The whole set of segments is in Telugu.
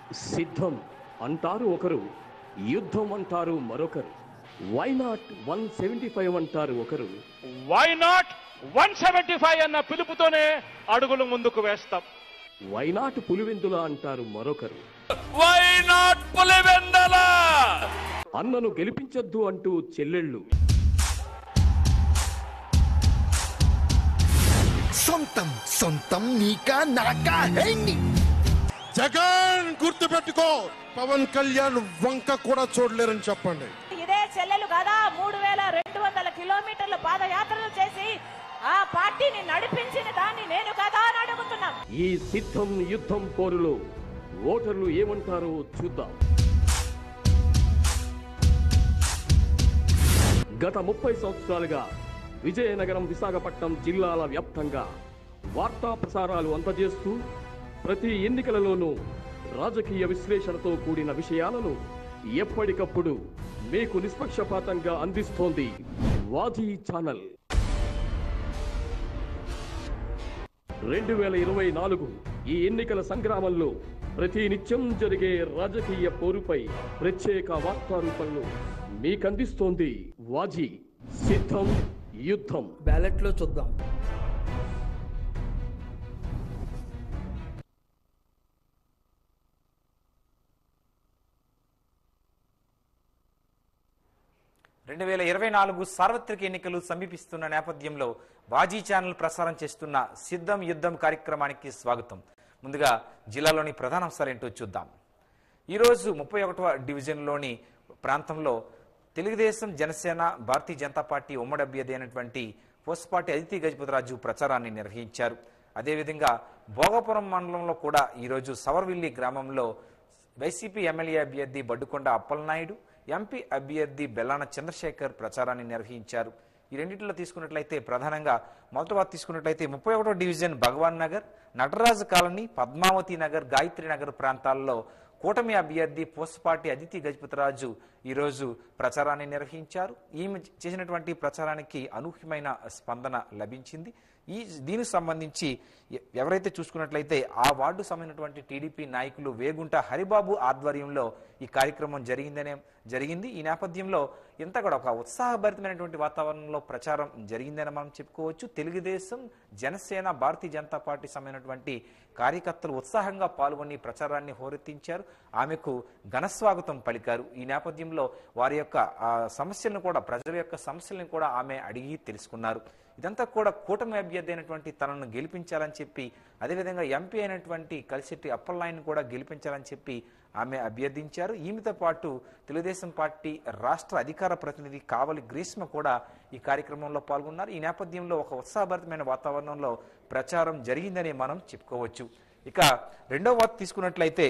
సిద్ధం అంటారు ఒకరు యుద్ధం అంటారు మరొకరు why not one seventy five అంటారు ఒకరు why not one seventy five అన్న పిలుపుతోనే అడుగులు ముందుకు వేస్తాం వై నాట్ పులివెందుల అంటారు మరొకరు వై నాట్ పులివెందల అన్నను గెలిపించొద్దు అంటూ చెల్లెళ్ళు సొంతం సొంతం నీకా నాకా హేండి జగన్ గుర్తు పెట్టుకో పవన్ కళ్యాణ్ వంక కూడా చూడలేరని చెప్పండి ఇదే చెల్లెలు కదా మూడు వేల రెండు వందల కిలోమీటర్ల పాదయాత్రలు చేసి ఆ పార్టీని నడిపించిన దాన్ని నేను కదా అని అడుగుతున్నాం ఈ సిద్ధం యుద్ధం పోరులో ఓటర్లు ఏమంటారో చూద్దాం గత ముప్పై సంవత్సరాలుగా విజయనగరం విశాఖపట్నం జిల్లాల వ్యాప్తంగా వార్తా ప్రసారాలు అందజేస్తూ ప్రతి ఎన్నికలలోనూ రాజకీయ విశ్లేషణతో కూడిన విషయాలను ఎప్పటికప్పుడు మీకు నిష్పక్షపాతంగా అందిస్తోంది వాజీ ఛానల్ రెండు వేల ఇరవై నాలుగు ఈ ఎన్నికల సంగ్రామంలో ప్రతి నిత్యం జరిగే రాజకీయ పోరుపై ప్రత్యేక వార్తా రూపంలో మీకందిస్తోంది వాజీ సిద్ధం యుద్ధం బ్యాలెట్ లో చూద్దాం రెండు వేల ఇరవై నాలుగు సార్వత్రిక ఎన్నికలు సమీపిస్తున్న నేపథ్యంలో బాజీ ఛానల్ ప్రసారం చేస్తున్న సిద్ధం యుద్ధం కార్యక్రమానికి స్వాగతం ముందుగా జిల్లాలోని ప్రధాన అంశాలు ఏంటో చూద్దాం ఈరోజు ముప్పై ఒకటవ డివిజన్లోని ప్రాంతంలో తెలుగుదేశం జనసేన భారతీయ జనతా పార్టీ ఉమ్మడి అభ్యర్థి అయినటువంటి పోస్పాటి అదితి గజపతిరాజు ప్రచారాన్ని నిర్వహించారు అదేవిధంగా భోగపురం మండలంలో కూడా ఈరోజు సవర్విల్లి గ్రామంలో వైసీపీ ఎమ్మెల్యే అభ్యర్థి బడ్డుకొండ అప్పలనాయుడు ఎంపీ అభ్యర్థి బెల్లాన చంద్రశేఖర్ ప్రచారాన్ని నిర్వహించారు ఈ రెండింటిలో తీసుకున్నట్లయితే ప్రధానంగా మొదటి వారు తీసుకున్నట్లయితే ముప్పై ఒకటో డివిజన్ భగవాన్ నగర్ నటరాజు కాలనీ పద్మావతి నగర్ గాయత్రి నగర్ ప్రాంతాల్లో కూటమి అభ్యర్థి పోసపాటి అదితి గజపతిరాజు ఈరోజు ప్రచారాన్ని నిర్వహించారు ఈమె చేసినటువంటి ప్రచారానికి అనూహ్యమైన స్పందన లభించింది ఈ దీనికి సంబంధించి ఎ- ఎవరైతే చూసుకున్నట్లయితే ఆ వార్డు సంబంధించినటువంటి టీడీపీ నాయకులు వేగుంట హరిబాబు ఆధ్వర్యంలో ఈ కార్యక్రమం జరిగిందనే జరిగింది ఈ నేపథ్యంలో ఇంత కూడా ఒక ఉత్సాహభరితమైనటువంటి వాతావరణంలో ప్రచారం జరిగిందని మనం చెప్పుకోవచ్చు తెలుగుదేశం జనసేన భారతీయ జనతా పార్టీ సంబంధించినటువంటి కార్యకర్తలు ఉత్సాహంగా పాల్గొని ప్రచారాన్ని హోరెత్తించారు ఆమెకు ఘనస్వాగతం పలికారు ఈ నేపథ్యంలో వారి యొక్క ఆ, సమస్యలను కూడా ప్రజల యొక్క సమస్యలను కూడా ఆమె అడిగి తెలుసుకున్నారు ఇదంతా కూడా కూటమి అభ్యర్థి అయినటువంటి తనను గెలిపించాలని చెప్పి అదేవిధంగా ఎంపీ అయినటువంటి కలిశెట్టి అప్పలనాయన్ని కూడా గెలిపించాలని చెప్పి ఆమె అభ్యర్థించారు ఈమెతో పాటు తెలుగుదేశం పార్టీ రాష్ట్ర అధికార ప్రతినిధి కావలి గ్రీష్మ కూడా ఈ కార్యక్రమంలో పాల్గొన్నారు ఈ నేపథ్యంలో ఒక ఉత్సాహభరితమైన వాతావరణంలో ప్రచారం జరిగిందని మనం చెప్పుకోవచ్చు ఇక రెండవ వార్త తీసుకున్నట్లయితే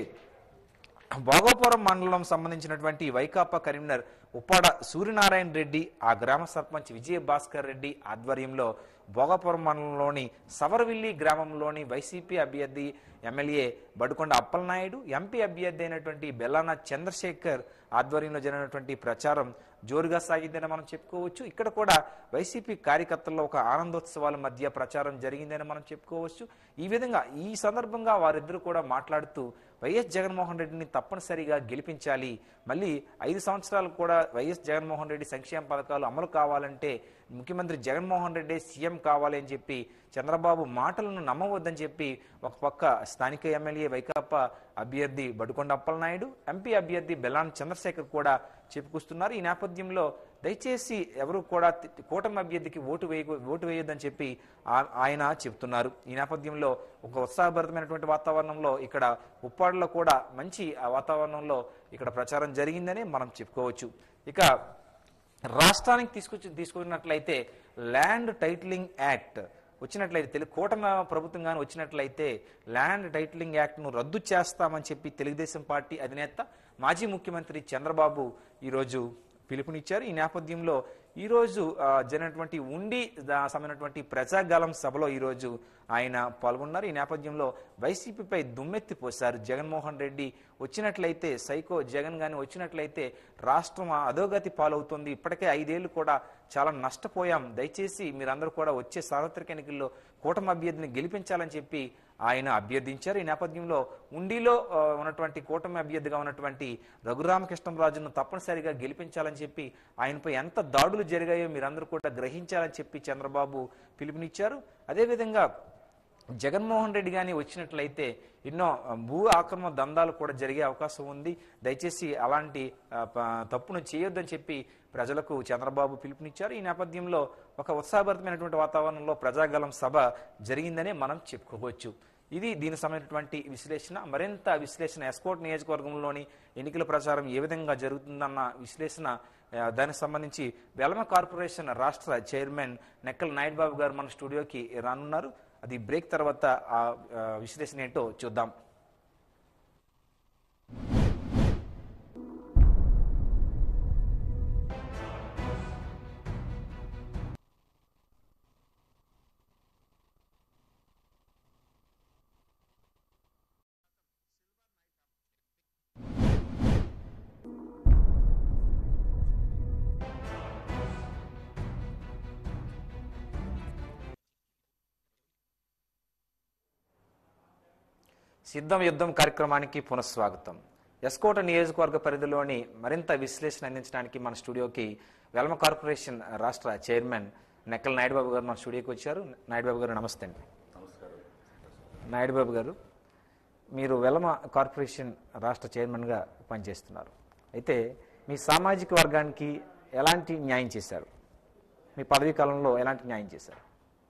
భోగపురం మండలం సంబంధించినటువంటి వైకాపా కరీంనగర్ ఉప్పాడ సూర్యనారాయణ రెడ్డి ఆ గ్రామ సర్పంచ్ విజయ భాస్కర్ రెడ్డి ఆధ్వర్యంలో భోగపురం మండలంలోని సవరవిల్లి గ్రామంలోని వైసీపీ అభ్యర్థి ఎమ్మెల్యే బడుకొండ అప్పలనాయుడు ఎంపీ అభ్యర్థి అయినటువంటి బెల్లాన చంద్రశేఖర్ ఆధ్వర్యంలో జరిగినటువంటి ప్రచారం జోరుగా సాగిందని మనం చెప్పుకోవచ్చు ఇక్కడ కూడా వైసీపీ కార్యకర్తల్లో ఒక ఆనందోత్సవాల మధ్య ప్రచారం జరిగిందని మనం చెప్పుకోవచ్చు ఈ విధంగా ఈ సందర్భంగా వారిద్దరూ కూడా మాట్లాడుతూ వైఎస్ జగన్మోహన్ రెడ్డిని తప్పనిసరిగా గెలిపించాలి మళ్ళీ ఐదు సంవత్సరాలు కూడా వైఎస్ జగన్మోహన్ రెడ్డి సంక్షేమ పథకాలు అమలు కావాలంటే ముఖ్యమంత్రి జగన్మోహన్ రెడ్డి సీఎం కావాలి అని చెప్పి చంద్రబాబు మాటలను నమ్మవద్దని చెప్పి ఒక పక్క స్థానిక ఎమ్మెల్యే వైకాపా అభ్యర్థి బడుకొండ అప్పలనాయుడు ఎంపీ అభ్యర్థి బెల్లాన్ చంద్రశేఖర్ కూడా చెప్పుకొస్తున్నారు ఈ నేపథ్యంలో దయచేసి ఎవరు కూడా తి- కూటమి అభ్యర్థికి ఓటు వేయ ఓటు వేయొద్దని చెప్పి ఆ- ఆయన చెబుతున్నారు ఈ నేపథ్యంలో ఒక ఉత్సాహభరితమైనటువంటి వాతావరణంలో ఇక్కడ ఉప్పాడులో కూడా మంచి ఆ వాతావరణంలో ఇక్కడ ప్రచారం జరిగిందని మనం చెప్పుకోవచ్చు ఇక రాష్ట్రానికి తీసుకొచ్చి తీసుకున్నట్లయితే ల్యాండ్ టైటిలింగ్ యాక్ట్ వచ్చినట్లయితే తెలుగు కూటమి ప్రభుత్వం కానీ వచ్చినట్లయితే ల్యాండ్ టైటిలింగ్ యాక్ట్ను రద్దు చేస్తామని చెప్పి తెలుగుదేశం పార్టీ అధినేత మాజీ ముఖ్యమంత్రి చంద్రబాబు ఈరోజు పిలుపునిచ్చారు ఈ నేపథ్యంలో ఈరోజు ఆ, జరిగినటువంటి ఉండి దా- సంబంధించినటువంటి ప్రజాగాలం సభలో ఈరోజు ఆయన పాల్గొన్నారు ఈ నేపథ్యంలో వైసీపీపై దుమ్మెత్తి పోశారు జగన్మోహన్ రెడ్డి వచ్చినట్లయితే సైకో జగన్ గాని వచ్చినట్లయితే రాష్ట్రం అధోగతి పాలవుతుంది ఇప్పటికే ఐదేళ్లు కూడా చాలా నష్టపోయాం దయచేసి మీరందరూ కూడా వచ్చే సార్వత్రిక ఎన్నికల్లో కూటమి అభ్యర్థిని గెలిపించాలని చెప్పి ఆయన అభ్యర్థించారు ఈ నేపథ్యంలో ఉండిలో ఆ, ఉన్నటువంటి కూటమి అభ్యర్థిగా ఉన్నటువంటి రఘురామకృష్ణరాజును తప్పనిసరిగా గెలిపించాలని చెప్పి ఆయనపై ఎంత దాడులు జరిగాయో మీరందరూ కూడా గ్రహించాలని చెప్పి చంద్రబాబు పిలుపునిచ్చారు అదేవిధంగా జగన్మోహన్ రెడ్డి కానీ వచ్చినట్లయితే ఎన్నో ఆ, భూ ఆక్రమణ దందాలు కూడా జరిగే అవకాశం ఉంది దయచేసి అలాంటి ఆ, ప- తప్పును చేయొద్దని చెప్పి ప్రజలకు చంద్రబాబు పిలుపునిచ్చారు ఈ నేపథ్యంలో ఒక ఉత్సాహభరితమైనటువంటి వాతావరణంలో ప్రజాగలం సభ జరిగిందనే మనం చెప్పుకోవచ్చు ఇది దీనికి సంబంధించినటువంటి విశ్లేషణ మరింత విశ్లేషణ ఎస్కోట్ నియోజకవర్గంలోని ఎన్నికల ప్రచారం ఏ విధంగా జరుగుతుందన్న విశ్లేషణ ఆ, దానికి సంబంధించి వెలమ కార్పొరేషన్ రాష్ట్ర చైర్మన్ నెక్కల నాయుడు బాబు గారు మన స్టూడియోకి రానున్నారు అది బ్రేక్ తర్వాత ఆ ఆ, విశ్లేషణ ఏంటో చూద్దాం సిద్ధం యుద్ధం కార్యక్రమానికి పునఃస్వాగతం ఎస్కోట నియోజకవర్గ పరిధిలోని మరింత విశ్లేషణ అందించడానికి మన స్టూడియోకి వెలమ కార్పొరేషన్ రాష్ట్ర చైర్మన్ నెక్కల నాయుడుబాబు గారు మన స్టూడియోకి వచ్చారు నాయుడుబాబు గారు నమస్తే అండి నాయుడుబాబు గారు మీరు వెలమ కార్పొరేషన్ రాష్ట్ర చైర్మన్గా పనిచేస్తున్నారు అయితే మీ సామాజిక వర్గానికి ఎలాంటి న్యాయం చేశారు మీ పదవీ కాలంలో ఎలాంటి న్యాయం చేశారు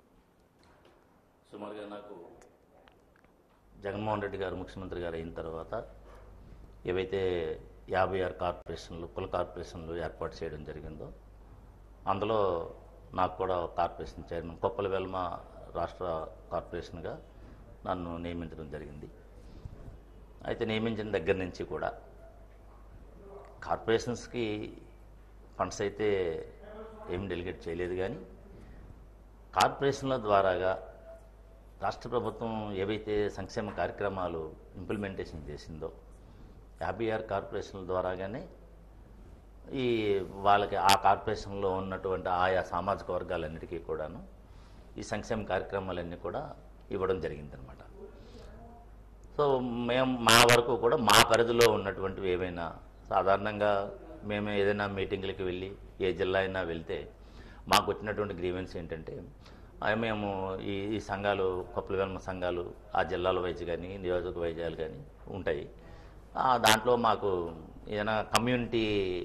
సుమారుగా నాకు జగన్మోహన్ రెడ్డి గారు ముఖ్యమంత్రి గారు అయిన తర్వాత ఏవైతే యాభై ఆరు కార్పొరేషన్లు కుల కార్పొరేషన్లు ఏర్పాటు చేయడం జరిగిందో అందులో నాకు కూడా ఒక కార్పొరేషన్ చైర్మన్ కొప్పల వెల్మ రాష్ట్ర కార్పొరేషన్గా నన్ను నియమించడం జరిగింది అయితే నియమించిన దగ్గర నుంచి కూడా కార్పొరేషన్స్కి ఫండ్స్ అయితే ఏం డెలిగేట్ చేయలేదు కానీ కార్పొరేషన్ల ద్వారాగా రాష్ట్ర ప్రభుత్వం ఏవైతే సంక్షేమ కార్యక్రమాలు ఇంప్లిమెంటేషన్ చేసిందో యాభై ఆరు కార్పొరేషన్ల ద్వారాగానే ఈ వాళ్ళకి ఆ కార్పొరేషన్లో ఉన్నటువంటి ఆయా సామాజిక వర్గాలన్నిటికీ కూడాను ఈ సంక్షేమ కార్యక్రమాలన్నీ కూడా ఇవ్వడం జరిగిందనమాట సో మేము మా వరకు కూడా మా పరిధిలో ఉన్నటువంటివి ఏవైనా సాధారణంగా మేము ఏదైనా మీటింగ్లకి వెళ్ళి ఏ జిల్లా అయినా వెళ్తే మాకు వచ్చినటువంటి గ్రీవెన్స్ ఏంటంటే ఆ, మేము ఈ ఈ సంఘాలు కొప్పల వెల్మ సంఘాలు ఆ జిల్లాల వైజ్ కానీ నియోజక వైద్యాలు కానీ ఉంటాయి ఆ, దాంట్లో మాకు ఏదైనా కమ్యూనిటీ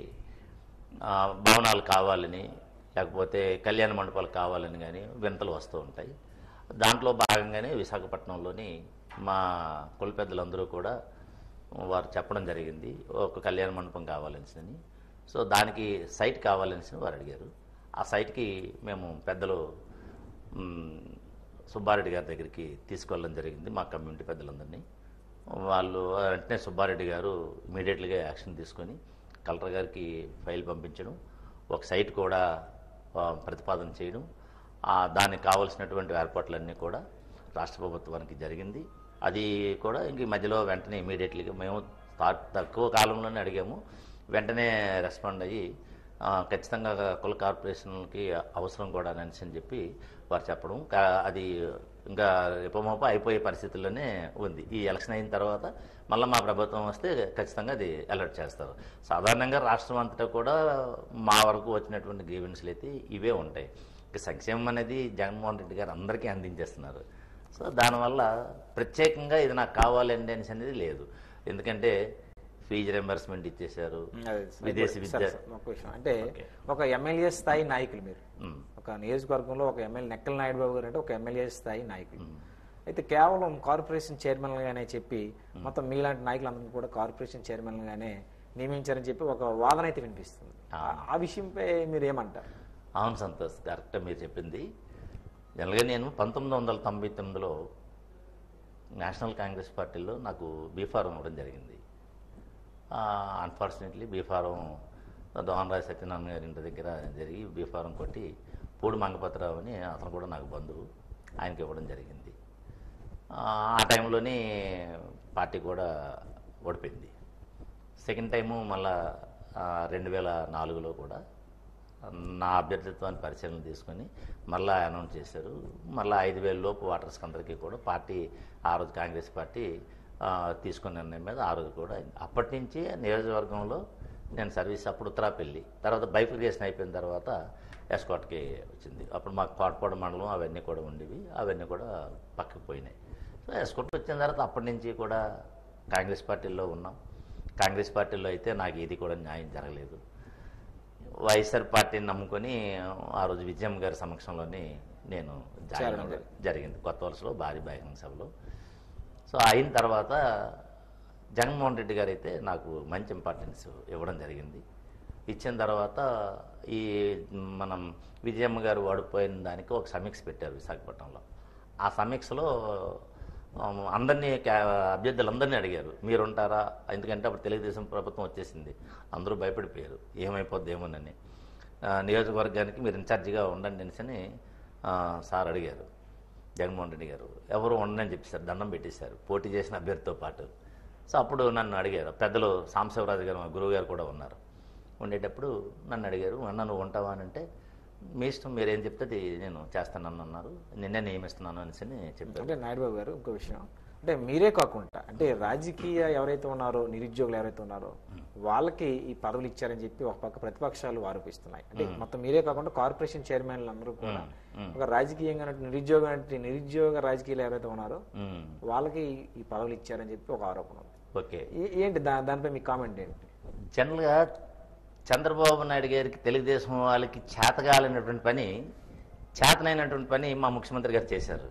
ఆ, భవనాలు కావాలని లేకపోతే కళ్యాణ మండపాలు కావాలని కానీ వింతలు వస్తూ ఉంటాయి దాంట్లో భాగంగానే విశాఖపట్నంలోని మా కుల పెద్దలందరూ కూడా వారు చెప్పడం జరిగింది ఒక కళ్యాణ మండపం కావాలనిసని సో దానికి సైట్ కావాలనిసి వారు అడిగారు ఆ సైట్కి మేము పెద్దలు మ్, సుబ్బారెడ్డి గారి దగ్గరికి తీసుకెళ్ళడం జరిగింది మా కమ్యూనిటీ పెద్దలందరినీ వాళ్ళు వెంటనే సుబ్బారెడ్డి గారు ఇమీడియట్గా యాక్షన్ తీసుకొని కలెక్టర్ గారికి ఫైల్ పంపించడం ఒక సైట్ కూడా ఆ, ప్రతిపాదన చేయడం ఆ, దానికి కావలసినటువంటి ఏర్పాట్లన్నీ కూడా రాష్ట్ర ప్రభుత్వానికి జరిగింది అది కూడా ఇంక ఈ మధ్యలో వెంటనే ఇమీడియట్లీగా మేము తా- తక్కువ కాలంలోనే అడిగాము వెంటనే రెస్పాండ్ అయ్యి ఆ, ఖచ్చితంగా కుల కార్పొరేషన్కి అవసరం కూడా అనేసి అని చెప్పి వారు చెప్పడం కా- అది ఇంకా రేపమోప అయిపోయే పరిస్థితుల్లోనే ఉంది ఈ ఎలక్షన్ అయిన తర్వాత మళ్ళీ మా ప్రభుత్వం వస్తే ఖచ్చితంగా అది అలర్ట్ చేస్తారు సాధారణంగా రాష్ట్రం అంతటా కూడా మా వరకు వచ్చినటువంటి గ్రీవెన్స్లు అయితే ఇవే ఉంటాయి ఇక సంక్షేమం అనేది జగన్మోహన్ రెడ్డి గారు అందరికీ అందించేస్తున్నారు సో దానివల్ల ప్రత్యేకంగా ఇది నాకు కావాలండి అనేసి అనేది లేదు ఎందుకంటే ఫీజు రెంబర్స్మెంట్ ఇచ్చేశారు విదేశీ విద్య సరే, సరే, ఒక విషయం అంటే ఓకే. ఒక ఎమ్మెల్యే స్థాయి నాయకులు మీరు మ్. ఒక నియోజకవర్గంలో ఒక ఎమ్మెల్యే నెక్కల నాయుడు బాబు గారు అంటే ఒక ఎమ్మెల్యే స్థాయి నాయకులు అయితే కేవలం కార్పొరేషన్ చైర్మన్గానే చెప్పి మొత్తం మీలాంటి నాయకులందరినీ కూడా కార్పొరేషన్ చైర్మన్గానే నియమించారని చెప్పి ఒక వాదన అయితే వినిపిస్తుంది ఆ- ఆ విషయంపై మీరు ఏమంటారు అవును సంతోష్ కరెక్ట్ మీరు చెప్పింది జనరల్గా నేను పంతొమ్మిది వందల తొంభై తొమ్మిదిలో నేషనల్ కాంగ్రెస్ పార్టీలో నాకు బీఫారం ఇవ్వడం జరిగింది అన్ఫార్చునేట్లీ బీఫారం దోహన్రాజ్ సత్యనారాయణ గారి ఇంటి దగ్గర జరిగి బీఫారం కొట్టి పూడి మంగపతిరావు అని అతను కూడా నాకు బంధువు ఆయనకి ఇవ్వడం జరిగింది ఆ, ఆ టైంలోనే పార్టీ కూడా ఓడిపోయింది సెకండ్ టైము మళ్ళా రెండు వేల నాలుగులో కూడా నా అభ్యర్థిత్వాన్ని పరిశీలన తీసుకొని మళ్ళీ అనౌన్స్ చేశారు మళ్ళీ ఐదు వేల లోపు ఓటర్స్కి అందరికీ కూడా పార్టీ ఆ రోజు కాంగ్రెస్ పార్టీ ఆ, తీసుకున్న నిర్ణయం మీద ఆ రోజు కూడా అయింది. అప్పటి నుంచి నియోజకవర్గంలో నేను సర్వీస్ అప్పుడు ఉత్తరాపల్లి తర్వాత బైఫికేషన్ అయిపోయిన తర్వాత ఎస్కాట్కి వచ్చింది అప్పుడు మాకు కోటపాడు మండలం అవన్నీ కూడా ఉండేవి అవన్నీ కూడా పక్కకు పోయినాయి సో ఎస్కాట్ వచ్చిన తర్వాత అప్పటి నుంచి కూడా కాంగ్రెస్ పార్టీలో ఉన్నాం కాంగ్రెస్ పార్టీలో అయితే నాకు ఇది కూడా న్యాయం జరగలేదు వైఎస్ఆర్ పార్టీని నమ్ముకొని ఆ రోజు విజయం గారి సమక్షంలోనే నేను జాయిన్ చేరడం అవ్వడం జరిగింది. జరిగింది కొత్త వలసలో భారీ బహిరంగ సభలో సో అయిన తర్వాత జగన్మోహన్ రెడ్డి గారు అయితే నాకు మంచి ఇంపార్టెన్స్ ఇవ్వడం జరిగింది ఇచ్చిన తర్వాత ఈ మనం విజయమ్మ గారు ఓడిపోయిన దానికి ఒక సమీక్ష పెట్టారు విశాఖపట్నంలో ఆ సమీక్షలో ఆమ్, అందరినీ క్యా- అభ్యర్థులందరినీ అడిగారు మీరు ఉంటారా ఎందుకంటే అప్పుడు తెలుగుదేశం ప్రభుత్వం వచ్చేసింది అందరూ భయపడిపోయారు ఏమైపోద్ది ఏమోనని ఆ, నియోజకవర్గానికి మీరు ఇన్ఛార్జిగా ఉండండి అనేసి ఆ, సార్ అడిగారు జగన్మోహన్ రెడ్డి గారు ఎవరు ఉండని చెప్పేశారు దండం పెట్టేశారు పోటీ చేసిన అభ్యర్థితో పాటు సో అప్పుడు నన్ను అడిగారు పెద్దలు సాంబశివరాజు గారు మా గురువు గారు కూడా ఉన్నారు ఉండేటప్పుడు నన్ను అడిగారు అన్న నువ్వు ఉంటావా అని అంటే మీ ఇష్టం మీరు ఏం చెప్తే అది నేను చేస్తానని అన్నారు నిన్నే నియమిస్తున్నాను అనేసి చెప్పారు అంటే నాయుడు బాబు గారు ఇంకో విషయం అంటే మీరే కాకుండా అంటే రాజకీయ ఎవరైతే ఉన్నారో నిరుద్యోగులు ఎవరైతే ఉన్నారో వాళ్ళకి ఈ పదవులు ఇచ్చారని చెప్పి ఒక పక్క ప్రతిపక్షాలు ఆరోపిస్తున్నాయి అంటే మొత్తం మీరే కాకుండా కార్పొరేషన్ చైర్మన్లు అందరూ కూడా ఒక రాజకీయంగా నిరుద్యోగ నిరుద్యోగ రాజకీయాలు ఎవరైతే ఉన్నారో మ్మ్. వాళ్ళకి ఈ పదవులు ఇచ్చారని చెప్పి ఒక ఆరోపణ ఉంది ఓకే ఏ- ఏంటి దా దానిపై మీ కామెంట్ ఏంటి జనరల్గా చంద్రబాబు నాయుడు గారికి తెలుగుదేశం వాళ్ళకి చేతగాలినటువంటి పని చేతనైనటువంటి పని మా ముఖ్యమంత్రి గారు చేశారు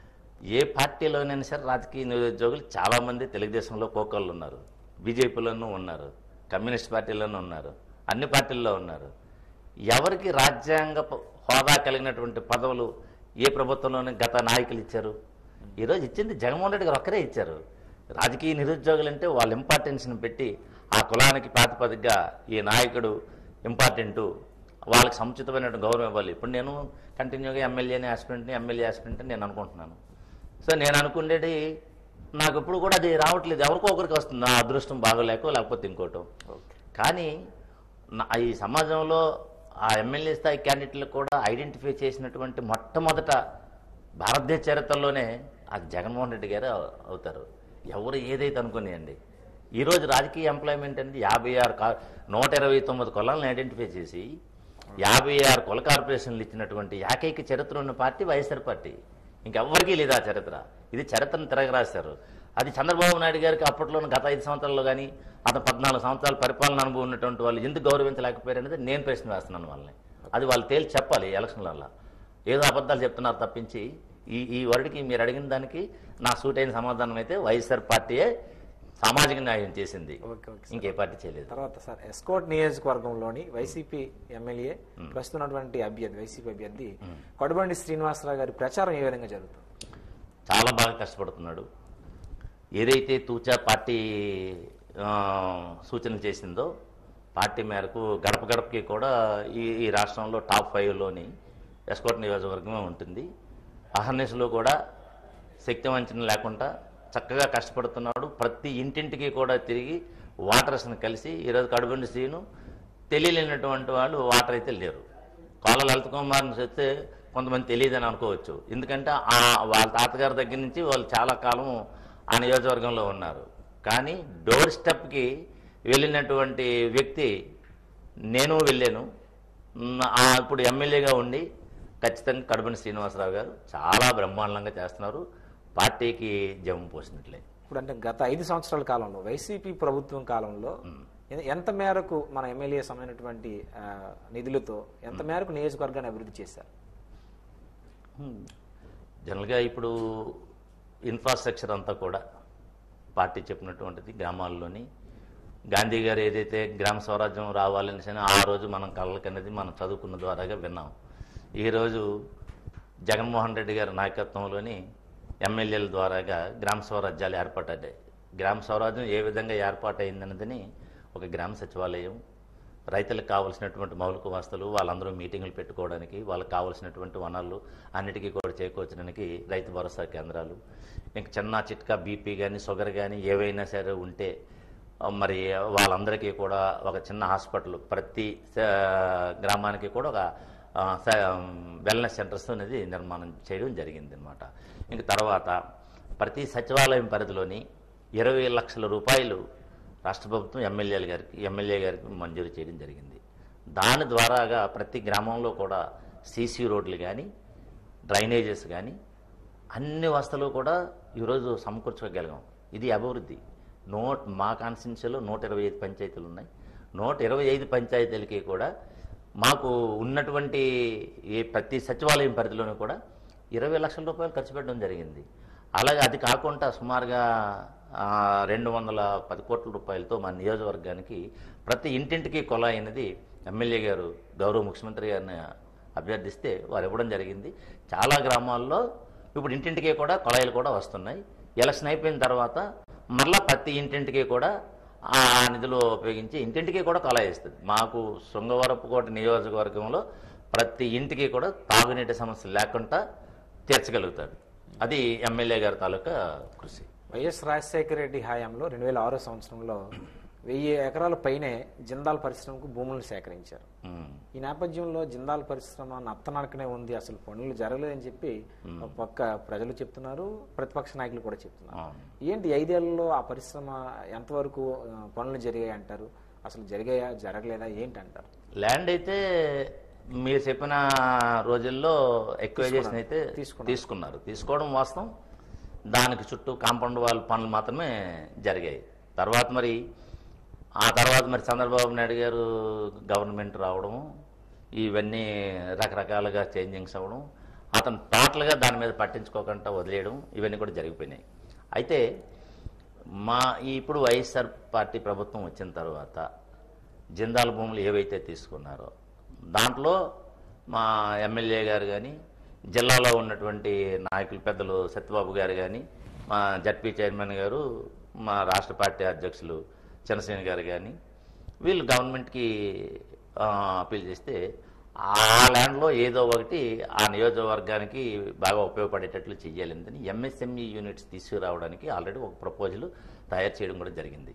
ఏ పార్టీలోనైనా సరే రాజకీయ నిరుద్యోగులు చాలామంది తెలుగుదేశంలో కోకళ్ళు ఉన్నారు బీజేపీలోనూ ఉన్నారు కమ్యూనిస్ట్ పార్టీలోనూ ఉన్నారు అన్ని పార్టీల్లో ఉన్నారు ఎవరికి రాజ్యాంగ ప- హోదా కలిగినటువంటి పదవులు ఏ ప్రభుత్వంలోనే గత నాయకులు ఇచ్చారు ఈరోజు ఇచ్చింది జగన్మోహన్ రెడ్డి గారు ఒక్కరే ఇచ్చారు రాజకీయ నిరుద్యోగులు అంటే వాళ్ళ ఇంపార్టెన్స్ని పెట్టి ఆ కులానికి ప్రాతిపదికగా ఈ నాయకుడు ఇంపార్టెంటు వాళ్ళకి సముచితమైన గౌరవం ఇవ్వాలి ఇప్పుడు నేను కంటిన్యూగా ఎమ్మెల్యేని ఆస్పిరెంట్ని ఎమ్మెల్యే ఆస్పిరెంట్ అని నేను అనుకుంటున్నాను సో నేను అనుకునేది నాకు ఇప్పుడు కూడా అది రావట్లేదు ఎవరికో ఒకరికి వస్తుంది నా అదృష్టం బాగోలేకో లేకపోతే ఇంకోటో కానీ నా- ఈ సమాజంలో ఆ ఎమ్మెల్యే స్థాయి క్యాండిడేట్లకు కూడా ఐడెంటిఫై చేసినటువంటి మొట్టమొదట భారతదేశ చరిత్రలోనే అది జగన్మోహన్ రెడ్డి గారు అవుతారు ఎవరు ఏదైతే అనుకునేయండి ఈరోజు రాజకీయ ఎంప్లాయ్మెంట్ అనేది యాభై ఆరు కా నూట ఇరవై తొమ్మిది కులాలను ఐడెంటిఫై చేసి యాభై ఆరు కుల కార్పొరేషన్లు ఇచ్చినటువంటి ఏకైక చరిత్ర ఉన్న పార్టీ వైఎస్ఆర్ పార్టీ ఇంకెవ్వరికీ లేదు ఆ చరిత్ర ఇది చరిత్రను తిరగరాశారు అది చంద్రబాబు నాయుడు గారికి అప్పట్లో గత ఐదు సంవత్సరాల్లో కానీ అతను పద్నాలుగు సంవత్సరాల పరిపాలన అనుభవం ఉన్నటువంటి వాళ్ళు ఎందుకు గౌరవించలేకపోయారు అనేది నేను ప్రశ్న వేస్తున్నాను వాళ్ళని అది వాళ్ళు తేల్చి చెప్పాలి ఎలక్షన్లలో ఏదో అబద్ధాలు చెప్తున్నారు తప్పించి ఈ ఈ వర్డ్కి మీరు అడిగిన దానికి నా సూటైన సమాధానం అయితే వైఎస్ఆర్ పార్టీయే సామాజిక న్యాయం చేసింది ఓకే ఓకే ఇంకే పార్టీ చేయలేదు తర్వాత సార్ ఎస్కోట్ నియోజకవర్గంలోని వైసీపీ ఎమ్మెల్యే ప్రస్తున్నటువంటి అభ్యర్థి వైసీపీ అభ్యర్థి కొడబండి శ్రీనివాసరావు గారి ప్రచారం ఏ విధంగా జరుగుతుంది చాలా బాగా కష్టపడుతున్నాడు ఏదైతే తూచా పార్టీ ఆ, సూచన చేసిందో పార్టీ మేరకు గడప గడపకి కూడా ఈ ఈ రాష్ట్రంలో టాప్ ఫైవ్లోని ఎస్కోట్ నియోజకవర్గమే ఉంటుంది అహర్నిశలో కూడా శక్తి వంచన లేకుండా చక్కగా కష్టపడుతున్నాడు ప్రతి ఇంటింటికి కూడా తిరిగి వాటర్స్ని కలిసి ఈరోజు కడుబండి శ్రీను తెలియలేనటువంటి వాళ్ళు వాటర్ అయితే లేరు కోల లలిత కుమార్ని చెప్తే కొంతమంది తెలియదని అనుకోవచ్చు ఎందుకంటే ఆ వాళ్ళ తాతగారి దగ్గర నుంచి వాళ్ళు చాలా కాలం ఆ నియోజకవర్గంలో ఉన్నారు కానీ డోర్ స్టెప్కి వెళ్ళినటువంటి వ్యక్తి నేను వెళ్ళాను న- ఆ ఇప్పుడు ఎమ్మెల్యేగా ఉండి ఖచ్చితంగా కడుబండి శ్రీనివాసరావు గారు చాలా బ్రహ్మాండంగా చేస్తున్నారు పార్టీకి జమ్ము పోసినట్లే ఇప్పుడు అంటే గత ఐదు సంవత్సరాల కాలంలో వైసీపీ ప్రభుత్వం కాలంలో ఎ- ఎంత మేరకు మన ఎమ్మెల్యే సమైనటువంటి ఆ, నిధులతో ఎంత మేరకు నియోజకవర్గాన్ని అభివృద్ధి చేశారు జనరల్గా ఇప్పుడు ఇన్ఫ్రాస్ట్రక్చర్ అంతా కూడా పార్టీ చెప్పినటువంటిది గ్రామాల్లోని గాంధీ గారు ఏదైతే గ్రామ స్వరాజ్యం రావాలని సరే ఆ రోజు మనం కళ్ళకనేది మనం చదువుకున్న ద్వారాగా విన్నాం ఈరోజు జగన్మోహన్ రెడ్డి గారి నాయకత్వంలోని ఎమ్మెల్యేల ద్వారాగా గ్రామ స్వరాజ్యాలు ఏర్పడ్డాయి గ్రామ స్వరాజ్యం ఏ విధంగా ఏర్పాటైందన్నదని ఒక గ్రామ సచివాలయం రైతులకు కావాల్సినటువంటి మౌలిక వసతులు వాళ్ళందరూ మీటింగులు పెట్టుకోవడానికి వాళ్ళకి కావాల్సినటువంటి వనరులు అన్నిటికీ కూడా చేకూర్చడానికి రైతు భరోసా కేంద్రాలు ఇంకా చిన్న చిట్కా బీపీ కానీ షుగర్ కానీ ఏవైనా సరే ఉంటే ఆ, మరి వాళ్ళందరికీ కూడా ఒక చిన్న హాస్పిటల్ ప్రతి స- గ్రామానికి కూడా ఒక ఆ, స- వెల్నెస్ సెంటర్స్ అనేది నిర్మాణం చేయడం జరిగింది అనమాట ఇంక తర్వాత ప్రతి సచివాలయం పరిధిలోని ఇరవై లక్షల రూపాయలు రాష్ట్ర ప్రభుత్వం ఎమ్మెల్యేల గారికి ఎమ్మెల్యే గారికి మంజూరు చేయడం జరిగింది దాని ద్వారాగా ప్రతి గ్రామంలో కూడా సీసీ రోడ్లు కానీ డ్రైనేజెస్ కానీ అన్ని వసతులు కూడా ఈరోజు సమకూర్చగలిగాం ఇది అభివృద్ధి నూట మా కాన్స్టిట్యూన్సీలో నూట ఇరవై ఐదు పంచాయతీలు ఉన్నాయి నూట ఇరవై ఐదు పంచాయతీలకి కూడా మాకు ఉన్నటువంటి ఈ ప్రతి సచివాలయం పరిధిలోనూ కూడా ఇరవై లక్షల రూపాయలు ఖర్చు పెట్టడం జరిగింది అలాగే అది కాకుండా సుమారుగా ఆ, రెండు వందల పది కోట్ల రూపాయలతో మా నియోజకవర్గానికి ప్రతి ఇంటింటికి కొలాయి అనేది ఎమ్మెల్యే గారు గౌరవ ముఖ్యమంత్రి గారిని అభ్యర్థిస్తే వారు ఇవ్వడం జరిగింది చాలా గ్రామాల్లో ఇప్పుడు ఇంటింటికి కూడా కొళాయిలు కూడా వస్తున్నాయి ఎలక్షన్ అయిపోయిన తర్వాత మరలా ప్రతి ఇంటింటికి కూడా ఆ నిధులు ఉపయోగించి ఇంటింటికి కూడా కొళాయి ఇస్తుంది మాకు శృంగవరపుకోట నియోజకవర్గంలో ప్రతి ఇంటికి కూడా తాగునీటి సమస్య లేకుండా తీర్చగలుగుతాడు అది ఎమ్మెల్యే గారి తాలూకా కృషి వైఎస్ రాజశేఖర రెడ్డి హయాంలో రెండు వేల ఆరో సంవత్సరంలో వెయ్యి ఎకరాల పైనే జిందాల్ పరిశ్రమకు భూములను సేకరించారు ఉమ్. ఈ నేపథ్యంలో జిందాల్ పరిశ్రమ నత్తనడకనే ఉంది అసలు పనులు జరగలేదని చెప్పి ఒక పక్క ప్రజలు చెప్తున్నారు ప్రతిపక్ష నాయకులు కూడా చెప్తున్నారు అవును. ఏంటి ఐదేళ్లలో ఆ పరిశ్రమ ఎంతవరకు ఆ, పనులు జరిగాయి అంటారు అసలు జరిగాయా జరగలేదా ఏంటి అంటారు ల్యాండ్ అయితే మీరు చెప్పిన రోజుల్లో ఎక్వైజేషన్ అయితే తీసుకున్నారు. తీసుకున్నారు తీసుకోవడం వాస్తవం దానికి చుట్టూ కాంపౌండ్ వాల్ పనులు మాత్రమే జరిగాయి తర్వాత మరి ఆ తర్వాత మరి చంద్రబాబు నాయుడు గారు గవర్నమెంట్ రావడం ఇవన్నీ రకరకాలుగా చేంజింగ్స్ అవ్వడం అతను టోటల్గా దాని మీద పట్టించుకోకుండా వదిలేయడం ఇవన్నీ కూడా జరిగిపోయినాయి అయితే మా ఈ ఇప్పుడు వైఎస్ఆర్ పార్టీ ప్రభుత్వం వచ్చిన తర్వాత జిందాల్ భూములు ఏవైతే తీసుకున్నారో దాంట్లో మా ఎమ్మెల్యే గారు కానీ జిల్లాలో ఉన్నటువంటి నాయకులు పెద్దలు సత్యబాబు గారు కానీ మా జడ్పీ చైర్మన్ గారు మా రాష్ట్ర పార్టీ అధ్యక్షులు చంద్రసేన గారు కానీ వీళ్ళు గవర్నమెంట్కి ఆ, అప్పీల్ చేస్తే ఆ ల్యాండ్లో ఏదో ఒకటి ఆ నియోజకవర్గానికి బాగా ఉపయోగపడేటట్లు చెయ్యాలని ఎంఎస్ఎంఈ యూనిట్స్ తీసుకురావడానికి ఆల్రెడీ ఒక ప్రపోజల్ తయారు చేయడం కూడా జరిగింది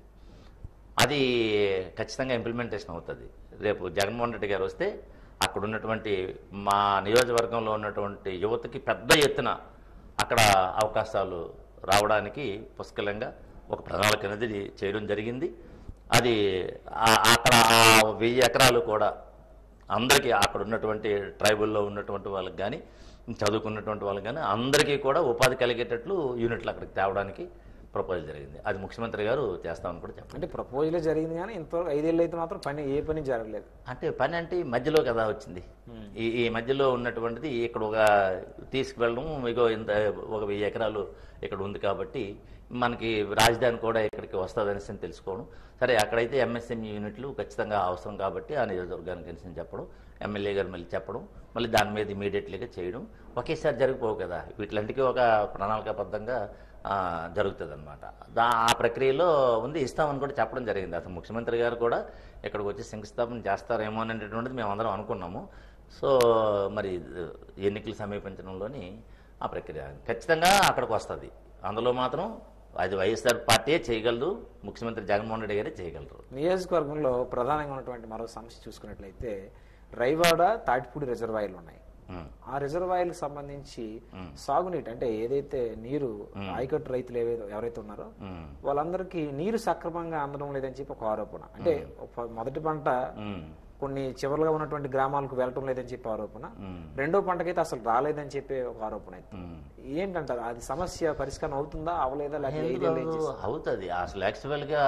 అది ఖచ్చితంగా ఇంప్లిమెంటేషన్ అవుతుంది రేపు జగన్మోహన్ రెడ్డి గారు వస్తే అక్కడ ఉన్నటువంటి మా నియోజకవర్గంలో ఉన్నటువంటి యువతకి పెద్ద ఎత్తున అక్కడ అవకాశాలు రావడానికి పుష్కలంగా ఒక ప్రణాళిక అనేది చేయడం జరిగింది అది ఆ- అక్కడ ఆ వెయ్యి ఎకరాలు కూడా అందరికీ అక్కడ ఉన్నటువంటి ట్రైబుల్లో ఉన్నటువంటి వాళ్ళకి కానీ చదువుకున్నటువంటి వాళ్ళకి కానీ అందరికీ కూడా ఉపాధి కలిగేటట్లు యూనిట్లు అక్కడికి తేవడానికి ప్రపోజల్ జరిగింది అది ముఖ్యమంత్రి గారు చేస్తామని కూడా చెప్పండి అంటే ప్రపోజలే జరిగింది కానీ ఇంతవరకు ఐదేళ్ళు అయితే మాత్రం పని ఏ పని జరగలేదు అంటే పని అంటే ఈ మధ్యలో కదా వచ్చింది ఈ ఈ మధ్యలో ఉన్నటువంటిది ఇక్కడ ఒక తీసుకువెళ్ళడం ఇగో ఇంత ఒక వెయ్యి ఎకరాలు ఇక్కడ ఉంది కాబట్టి మనకి రాజధాని కూడా ఇక్కడికి వస్తుంది అనేసి తెలుసుకోవడం సరే అక్కడైతే ఎంఎస్ఎంఈ యూనిట్లు ఖచ్చితంగా అవసరం కాబట్టి ఆ నియోజకవర్గానికి అనేసి చెప్పడం ఎమ్మెల్యే గారు మళ్ళీ చెప్పడం మళ్ళీ దాని మీద ఇమీడియట్లీగా చేయడం ఒకేసారి జరిగిపోవు కదా వీటిలంటికి ఒక ప్రణాళికాబద్ధంగా జరుగుతుంది అనమాట దా ఆ ప్రక్రియలో ఉంది ఇస్తామని కూడా చెప్పడం జరిగింది అసలు ముఖ్యమంత్రి గారు కూడా ఇక్కడికి వచ్చి శంకుస్థాపన చేస్తారేమో అనేటటువంటిది మేము అందరం అనుకున్నాము సో మరి ఎన్నికలు సమీపించడంలోని ఆ ప్రక్రియ ఖచ్చితంగా అక్కడికి వస్తుంది అందులో మాత్రం అది వైఎస్ఆర్ పార్టీయే చేయగలదు ముఖ్యమంత్రి జగన్మోహన్ రెడ్డి గారే చేయగలరు నియోజకవర్గంలో ప్రధానంగా ఉన్నటువంటి మరో సమస్య చూసుకున్నట్లయితే రైవాడ తాటిపూడి రిజర్వాయర్లు ఉన్నాయి ఉమ్, ఆ రిజర్వాయర్లకు సంబంధించి సాగునీటి అంటే ఏదైతే నీరు ఆయకట్టు రైతులు ఏవైతే ఎవరైతే ఉన్నారో ఉమ్, వాళ్ళందరికీ నీరు సక్రమంగా అందడం లేదని చెప్పి ఒక ఆరోపణ అంటే ఒక మొదటి పంట ఉమ్, కొన్ని చివరిగా ఉన్నటువంటి గ్రామాలకు వెళ్ళటం లేదని చెప్పి ఆరోపణ ఉమ్. రెండో పంటకైతే అసలు రాలేదని చెప్పి ఒక ఆరోపణ అయితే ఉమ్. ఏంటంటారు అది సమస్య పరిష్కారం అవుతుందా అవలేదా లేకపోతే ఐదేళ్ళు ఏం చేస్తారు? అవుతుంది అసలు యాక్చువల్గా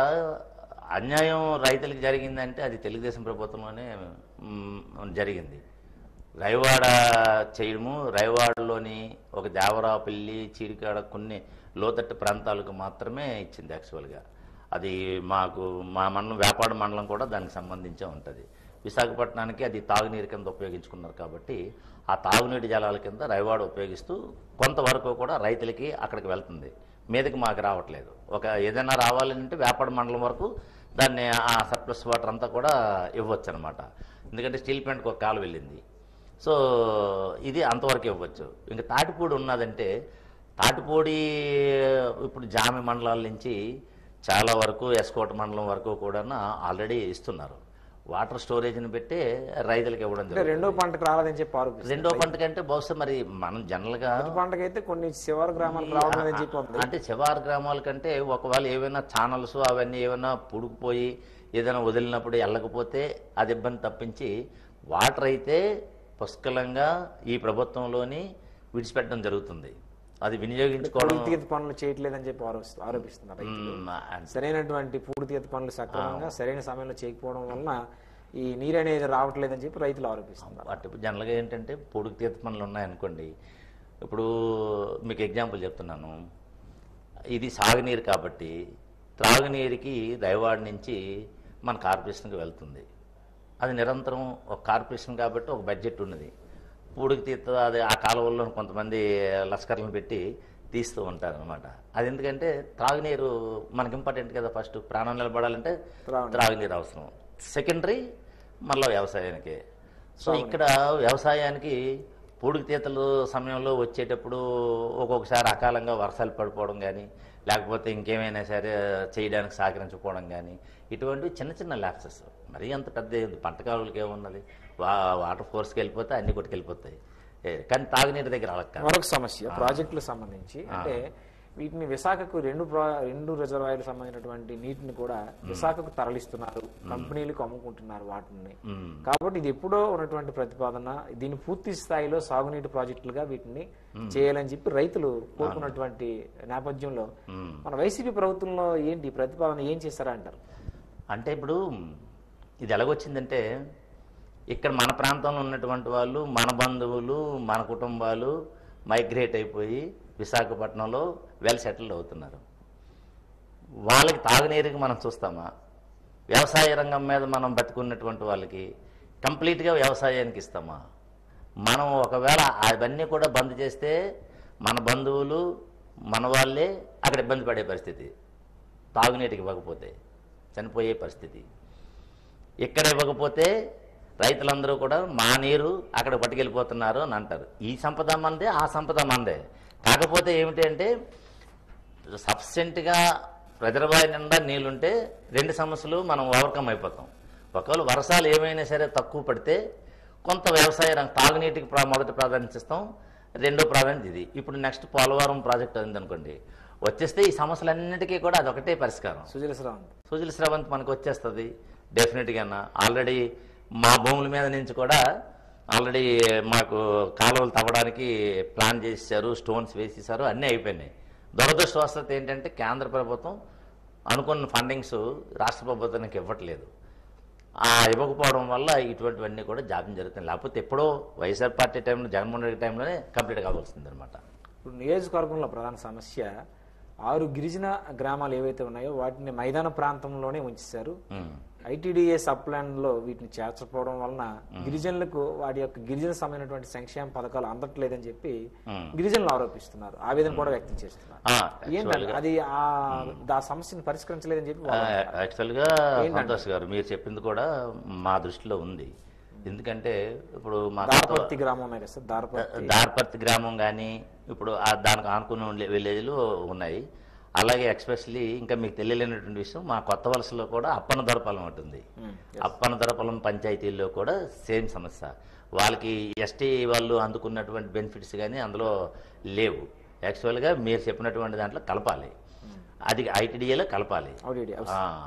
అన్యాయం రైతులకు జరిగిందంటే అది తెలుగుదేశం ప్రభుత్వంలోనే మ్, జరిగింది రైవాడ చేయడము రైవాడలోని ఒక దేవరాపల్లి చీడికాడ కొన్ని లోతట్టు ప్రాంతాలకు మాత్రమే ఇచ్చింది యాక్చువల్గా అది మాకు మా మండలం వ్యాపార మండలం కూడా దానికి సంబంధించే ఉంటుంది విశాఖపట్నానికి అది తాగునీరు కింద ఉపయోగించుకున్నారు కాబట్టి ఆ తాగునీటి జలాల కింద రైవాడ ఉపయోగిస్తూ కొంతవరకు కూడా రైతులకి అక్కడికి వెళ్తుంది మీదకి మాకు రావట్లేదు ఒక ఏదైనా రావాలంటే వ్యాపార మండలం వరకు దాన్ని ఆ సర్ప్లస్ వాటర్ అంతా కూడా ఇవ్వచ్చు అనమాట ఎందుకంటే స్టీల్ ప్లాంట్కి ఒక కాలు వెళ్ళింది సో ఇది అంతవరకు ఇవ్వచ్చు ఇంకా తాటిపూడి ఉన్నదంటే తాటిపూడి ఇప్పుడు జామి మండలాల నుంచి చాలా వరకు ఎస్కోట మండలం వరకు కూడా ఆల్రెడీ ఇస్తున్నారు వాటర్ స్టోరేజ్ని పెట్టి రైతులకు ఇవ్వడం అంటే జరుగుతుంది. రెండో పంటకు రాలేదని చెప్పి ఆరోపిస్తారు రెండో పంట కంటే బహుశా మరి మనం జనరల్గా మొదటి పంటకైతే కొన్ని శివారు గ్రామాలకు రావడం లేదని చెప్పి ఉంది అంటే శివారు గ్రామాల కంటే ఒకవేళ ఏమైనా ఛానల్స్ అవన్నీ ఏమైనా పుడుకుపోయి ఏదైనా వదిలినప్పుడు వెళ్ళకపోతే అది ఇబ్బంది తప్పించి వాటర్ అయితే పుష్కలంగా ఈ ప్రభుత్వంలోని విడిచిపెట్టడం జరుగుతుంది అది వినియోగించుకోవడం పూడితీత పనులు చేయట్లేదని చెప్పి ఆరోపిస్తు- ఆరోపిస్తున్నారు రైతులు. మ్, అంటే సరైనటువంటి పూడితీత పనులు సక్రమంగా సరైన సమయంలో చేయకపోవడం వలన ఈ నీరు అనేది రావట్లేదని చెప్పి రైతులు ఆరోపిస్తున్నారు వాటి జనరల్గా ఏంటంటే పొడుగు తీత పనులు ఉన్నాయనుకోండి ఇప్పుడు మీకు ఎగ్జాంపుల్ చెప్తున్నాను ఇది సాగునీరు కాబట్టి త్రాగునీరుకి దయవాడ నుంచి మన కార్పొరేషన్కి వెళ్తుంది అది నిరంతరం ఒక కార్పొరేషన్ కాబట్టి ఒక బడ్జెట్ ఉన్నది పూడికి తీత అది ఆ కాలువల్లో కొంతమంది లస్కర్లను పెట్టి తీస్తూ ఉంటారు అనమాట అది ఎందుకంటే త్రాగునీరు మనకి ఇంపార్టెంట్ కదా ఫస్ట్ ప్రాణం నిలబడాలంటే త్రాగునీరు. త్రాగునీరు అవసరం సెకండరీ మళ్ళీ వ్యవసాయానికి సో ఇక్కడ వ్యవసాయానికి పూడికి తీతలు సమయంలో వచ్చేటప్పుడు ఒక్కొక్కసారి అకాలంగా వర్షాలు పడిపోవడం కానీ లేకపోతే ఇంకేమైనా సరే చేయడానికి సహకరించకపోవడం కానీ ఇటువంటి చిన్న చిన్న ల్యాప్సెస్ మరీ అంత పెద్ద ఏంది పంట కాలువలకి ఏమున్నది వా వాటర్ ఫోర్స్కి వెళ్ళిపోతే అన్ని కొట్టుకెళ్ళిపోతాయి ఏ, కానీ తాగునీరు దగ్గర అలా కాదు. మరొక సమస్య ప్రాజెక్టులకు సంబంధించి అంటే వీటిని విశాఖకు రెండు ప్రా- రెండు రిజర్వాయర్లకు సంబంధించినటువంటి నీటిని కూడా విశాఖకు తరలిస్తున్నారు కంపెనీలకు అమ్ముకుంటున్నారు వాటిని మ్మ్. కాబట్టి ఇది ఎప్పుడో ఉన్నటువంటి ప్రతిపాదన దీన్ని పూర్తి స్థాయిలో సాగునీటి ప్రాజెక్టులుగా వీటిని చేయాలని చెప్పి రైతులు కోరుకున్నటువంటి నేపథ్యంలో మ్మ్. మన వైసీపీ ప్రభుత్వంలో ఏంటి ఈ ప్రతిపాదన ఏం చేస్తారా అంటారు అంటే ఇప్పుడు ఇది ఎలాగొచ్చిందంటే ఇక్కడ మన ప్రాంతంలో ఉన్నటువంటి వాళ్ళు మన బంధువులు మన కుటుంబాలు మైగ్రేట్ అయిపోయి విశాఖపట్నంలో వెల్ సెటిల్డ్ అవుతున్నారు వాళ్ళకి తాగునీరుకి మనం చూస్తామా వ్యవసాయ రంగం మీద మనం బతుకున్నటువంటి వాళ్ళకి కంప్లీట్గా వ్యవసాయానికి ఇస్తామా మనం ఒకవేళ అవన్నీ కూడా బంద్ చేస్తే మన బంధువులు మన వాళ్ళే అక్కడ ఇబ్బంది పడే పరిస్థితి తాగునీటికి ఇవ్వకపోతే చనిపోయే పరిస్థితి ఇక్కడ ఇవ్వకపోతే రైతులందరూ కూడా మా నీరు అక్కడ పట్టుకెళ్ళిపోతున్నారు అని అంటారు ఈ సంపద మందే ఆ సంపద మందే కాకపోతే ఏమిటి అంటే సఫిషియెంట్గా రిజర్వాయర్ నిండా నీళ్ళుంటే రెండు సమస్యలు మనం ఓవర్కమ్ అయిపోతాం ఒకవేళ వర్షాలు ఏమైనా సరే తక్కువ పడితే కొంత వ్యవసాయ రంగం తాగునీటికి ప్రా- మొదటి ప్రాధాన్యత ఇస్తాం రెండో ప్రాధాన్యత ఇది ఇప్పుడు నెక్స్ట్ పోలవరం ప్రాజెక్ట్ అయిందనుకోండి వచ్చేస్తే ఈ సమస్యలన్నిటికీ కూడా అదొకటే పరిష్కారం సుజల శ్రావంత్ సుజల స్రవంత్ మనకు వచ్చేస్తుంది డెఫినెట్గా ఆల్రెడీ మా భూముల మీద నుంచి కూడా ఆల్రెడీ మాకు కాలువలు తవ్వడానికి ప్లాన్ చేసేసారు స్టోన్స్ వేసేసారు అన్నీ అయిపోయినాయి దురదృష్టవస్థత ఏంటంటే కేంద్ర ప్రభుత్వం అనుకున్న ఫండింగ్స్ రాష్ట్ర ప్రభుత్వానికి ఇవ్వట్లేదు ఆ ఇవ్వకపోవడం వల్ల ఇటువంటివన్నీ కూడా జాప్యం జరుగుతుంది లేకపోతే ఎప్పుడో వైఎస్ఆర్ పార్టీ టైంలో జగన్మోహన్ రెడ్డి టైంలోనే కంప్లీట్ కావాల్సింది అనమాట ఇప్పుడు నియోజకవర్గంలో ప్రధాన సమస్య ఆరు గిరిజన గ్రామాలు ఏవైతే ఉన్నాయో వాటిని మైదాన ప్రాంతంలోనే ఉంచేశారు ఐటీడీఏ సబ్ ప్లాన్ లో వీటిని చేర్చకపోవడం వలన గిరిజనులకు వాటి యొక్క గిరిజన సంబంధించినటువంటి సంక్షేమ పథకాలు అందట్లేదని చెప్పి గిరిజనులు ఆరోపిస్తున్నారు ఆవేదన కూడా వ్యక్తం చేస్తున్నారు ఏంటంటే అది ఆ ఆ సమస్యను పరిష్కరించలేదని చెప్పి వాళ్ళు అంటున్నారు. యాక్చువల్గా సంతోష్ గారు మీరు చెప్పింది కూడా మా దృష్టిలో ఉంది ఎందుకంటే ఇప్పుడు మా దారపర్తి గ్రామం ఉన్నాయి కదా సార్ దారపర్తి దార్పర్తి గ్రామం కానీ ఇప్పుడు ఆ దానికి ఆనుకుని ఉండే విలేజ్లు ఉన్నాయి అలాగే ఎక్స్పెషల్లీ ఇంకా మీకు తెలియలేనటువంటి విషయం మా కొత్త వలసలో కూడా అప్పన దొరపాలెం ఉంటుంది అప్పన దొరపాలెం పంచాయతీల్లో కూడా సేమ్ సమస్య వాళ్ళకి ఎస్టీ వాళ్ళు అందుకున్నటువంటి బెనిఫిట్స్ కానీ అందులో లేవు యాక్చువల్గా మీరు చెప్పినటువంటి దాంట్లో కలపాలి అది ఐటీడీఏలో కలపాలి అవునండి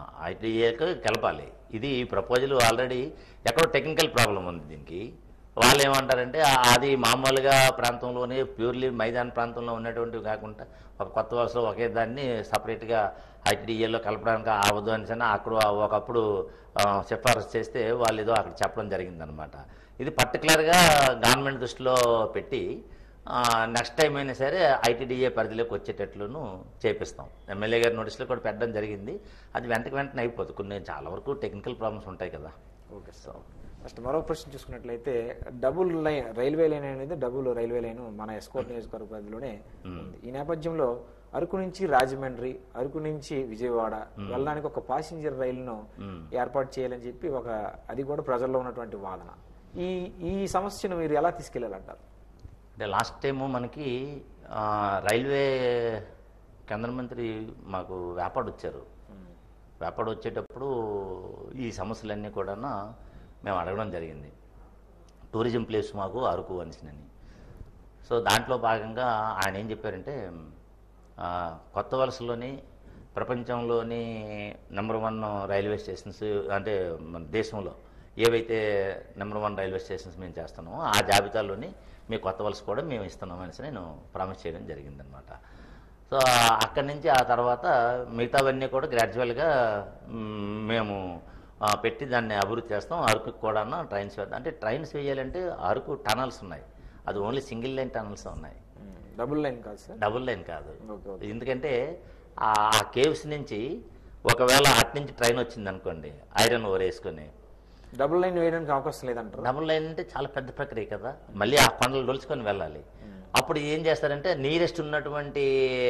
ఐటీఏకి కలపాలి ఇది ప్రపోజల్ ఆల్రెడీ ఎక్కడో టెక్నికల్ ప్రాబ్లం ఉంది దీనికి వాళ్ళు ఏమంటారంటే ఆ- అది మామూలుగా ప్రాంతంలోనే ప్యూర్లీ మైదాన ప్రాంతంలో ఉన్నటువంటివి కాకుండా ఒక కొత్త వలసలో ఒకే దాన్ని సపరేట్గా ఐటీడీఏలో కలపడానికి అవ్వదు అని సరే అక్కడ ఒకప్పుడు ఆ, సిఫారసు చేస్తే వాళ్ళు ఏదో అక్కడ చెప్పడం జరిగిందనమాట ఇది పర్టికులర్గా గవర్నమెంట్ దృష్టిలో పెట్టి నెక్స్ట్ టైం అయినా సరే ఐటీడీఏ పరిధిలోకి వచ్చేటట్లును చేపిస్తాం ఎమ్మెల్యే గారి నోటీసులో కూడా పెట్టడం జరిగింది అది వెంటకి వెంటనే అయిపోతుంది కొన్ని చాలా వరకు టెక్నికల్ ప్రాబ్లమ్స్ ఉంటాయి కదా ఓకే సార్ ఫస్ట్ మరో ప్రశ్న చూసుకున్నట్లయితే డబుల్ లైన్ రైల్వే లైన్ అనేది డబుల్ రైల్వే లైన్ మన ఎస్కోట్ నియోజకవర్గ పరిధిలోనే ఉంది ఈ నేపథ్యంలో అరకు నుంచి రాజమండ్రి అరకు నుంచి విజయవాడ వెళ్ళడానికి ఒక ప్యాసింజర్ రైలును ఏర్పాటు చేయాలని చెప్పి ఒక అది కూడా ప్రజల్లో ఉన్నటువంటి వాదన ఈ ఈ సమస్యను మీరు ఎలా తీసుకెళ్లాలంటారు అంటే లాస్ట్ టైము మనకి ఆ, రైల్వే కేంద్ర మంత్రి మాకు వ్యాపాడు వచ్చారు వేపాడ వచ్చేటప్పుడు ఈ సమస్యలన్నీ కూడా మేము అడగడం జరిగింది టూరిజం ప్లేస్ మాకు అరకు అనిసినని సో దాంట్లో భాగంగా ఆయన ఏం చెప్పారంటే ఆ, కొత్త వలసలోని ప్రపంచంలోని నెంబర్ వన్ రైల్వే స్టేషన్స్ అంటే మన దేశంలో ఏవైతే నెంబర్ వన్ రైల్వే స్టేషన్స్ మేము చేస్తున్నామో ఆ జాబితాలోని మీ కొత్త వలస కూడా మేము ఇస్తున్నాం అనేసి నేను ప్రామిస్ చేయడం జరిగిందనమాట సో అక్కడి నుంచి ఆ తర్వాత మిగతావన్నీ కూడా గ్రాడ్యువల్గా మ్, మేము ఆ, పెట్టి దాన్ని అభివృద్ధి చేస్తాం అరకు కూడా ట్రైన్స్ వేద్దాం అంటే ట్రైన్స్ వేయాలంటే అరకు టనల్స్ ఉన్నాయి అది ఓన్లీ సింగిల్ లైన్ టనల్స్ ఉన్నాయి డబుల్ లైన్ కాదు సార్ డబుల్ లైన్ కాదు ఓకే, ఓకే. ఎందుకంటే ఆ కేవ్స్ నుంచి ఒకవేళ అటు నుంచి ట్రైన్ వచ్చింది అనుకోండి ఐరన్ ఓవర్ వేసుకొని డబుల్ లైన్ వేయడానికి అవకాశం లేదంటారు డబుల్ లైన్ అంటే చాలా పెద్ద ప్రక్రియ కదా మళ్ళీ ఆ కొండలు డొలుచుకొని వెళ్ళాలి అప్పుడు ఏం చేస్తారంటే నీరెస్ట్ ఉన్నటువంటి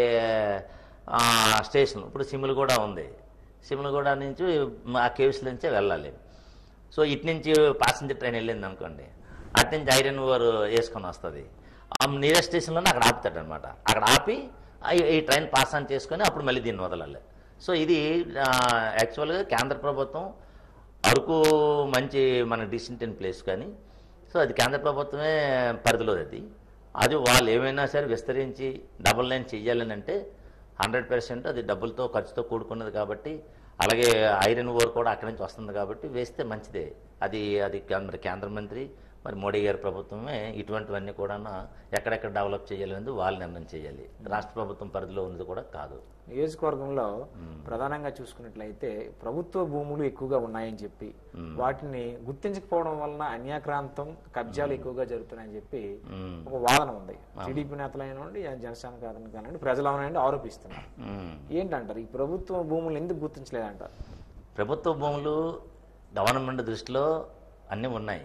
ఆ, స్టేషన్ ఇప్పుడు సిమ్లు కూడా ఉంది సిమ్లు కూడా నుంచి ఆ కేవ్స్ నుంచే వెళ్ళాలి సో ఇటు నుంచి ప్యాసింజర్ ట్రైన్ వెళ్ళింది అనుకోండి అటు నుంచి ఐరన్ ఓవర్ వేసుకొని వస్తుంది ఆ నియరెస్ట్ స్టేషన్లోనే అక్కడ ఆపుతాడు అనమాట అక్కడ ఆపి ఆ ఈ- ఈ ట్రైన్ పాస్ ఆన్ చేసుకొని అప్పుడు మళ్ళీ దీన్ని వదలాలి సో ఇది యాక్చువల్గా కేంద్ర ప్రభుత్వం అరకు మంచి మన డిసింటెన్ ప్లేస్ కానీ సో అది కేంద్ర ప్రభుత్వమే పరిధిలో అది అది వాళ్ళు ఏమైనా సరే విస్తరించి డబుల్ లైన్ చెయ్యాలని అంటే హండ్రెడ్ పర్సెంట్ అది డబ్బులతో ఖర్చుతో కూడుకున్నది కాబట్టి అలాగే ఐరన్ ఓర్ కూడా అక్కడి నుంచి వస్తుంది కాబట్టి వేస్తే మంచిదే అది అది కే- మరి కేంద్ర మంత్రి మరి మోడీ గారి ప్రభుత్వమే ఇటువంటివన్నీ కూడా ఎక్కడెక్కడ డెవలప్ చేయాలనేది వాళ్ళు నిర్ణయం చేయాలి రాష్ట్ర ప్రభుత్వం పరిధిలో ఉన్నది కూడా కాదు నియోజకవర్గంలో ప్రధానంగా చూసుకున్నట్లయితే ప్రభుత్వ భూములు ఎక్కువగా ఉన్నాయని చెప్పి వాటిని గుర్తించకపోవడం వలన అన్యాక్రాంతం కబ్జాలు ఎక్కువగా జరుగుతున్నాయని చెప్పి మ్మ్. ఒక వాదన ఉంది టీడీపీ నేతలైనండి జనసేన కాదని కానివ్వండి ప్రజలు అవునండి ఆరోపిస్తున్నారు మ్మ్. ఏంటంటారు ఈ ప్రభుత్వ భూములు ఎందుకు గుర్తించలేదంటారు ప్రభుత్వ భూములు గవర్నమెంట్ దృష్టిలో అన్నీ ఉన్నాయి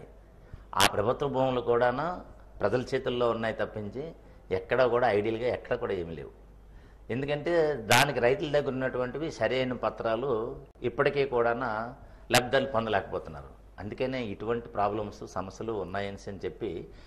ఆ ప్రభుత్వ భూములు కూడా ప్రజల చేతుల్లో ఉన్నాయి తప్పించి ఎక్కడ కూడా ఐడియల్గా ఎక్కడ కూడా ఏమి లేవు ఎందుకంటే దానికి రైతుల దగ్గర ఉన్నటువంటివి సరైన పత్రాలు ఇప్పటికీ కూడా లబ్ధాలు పొందలేకపోతున్నారు అందుకనే ఇటువంటి ప్రాబ్లమ్స్ సమస్యలు ఉన్నాయని అని చెప్పి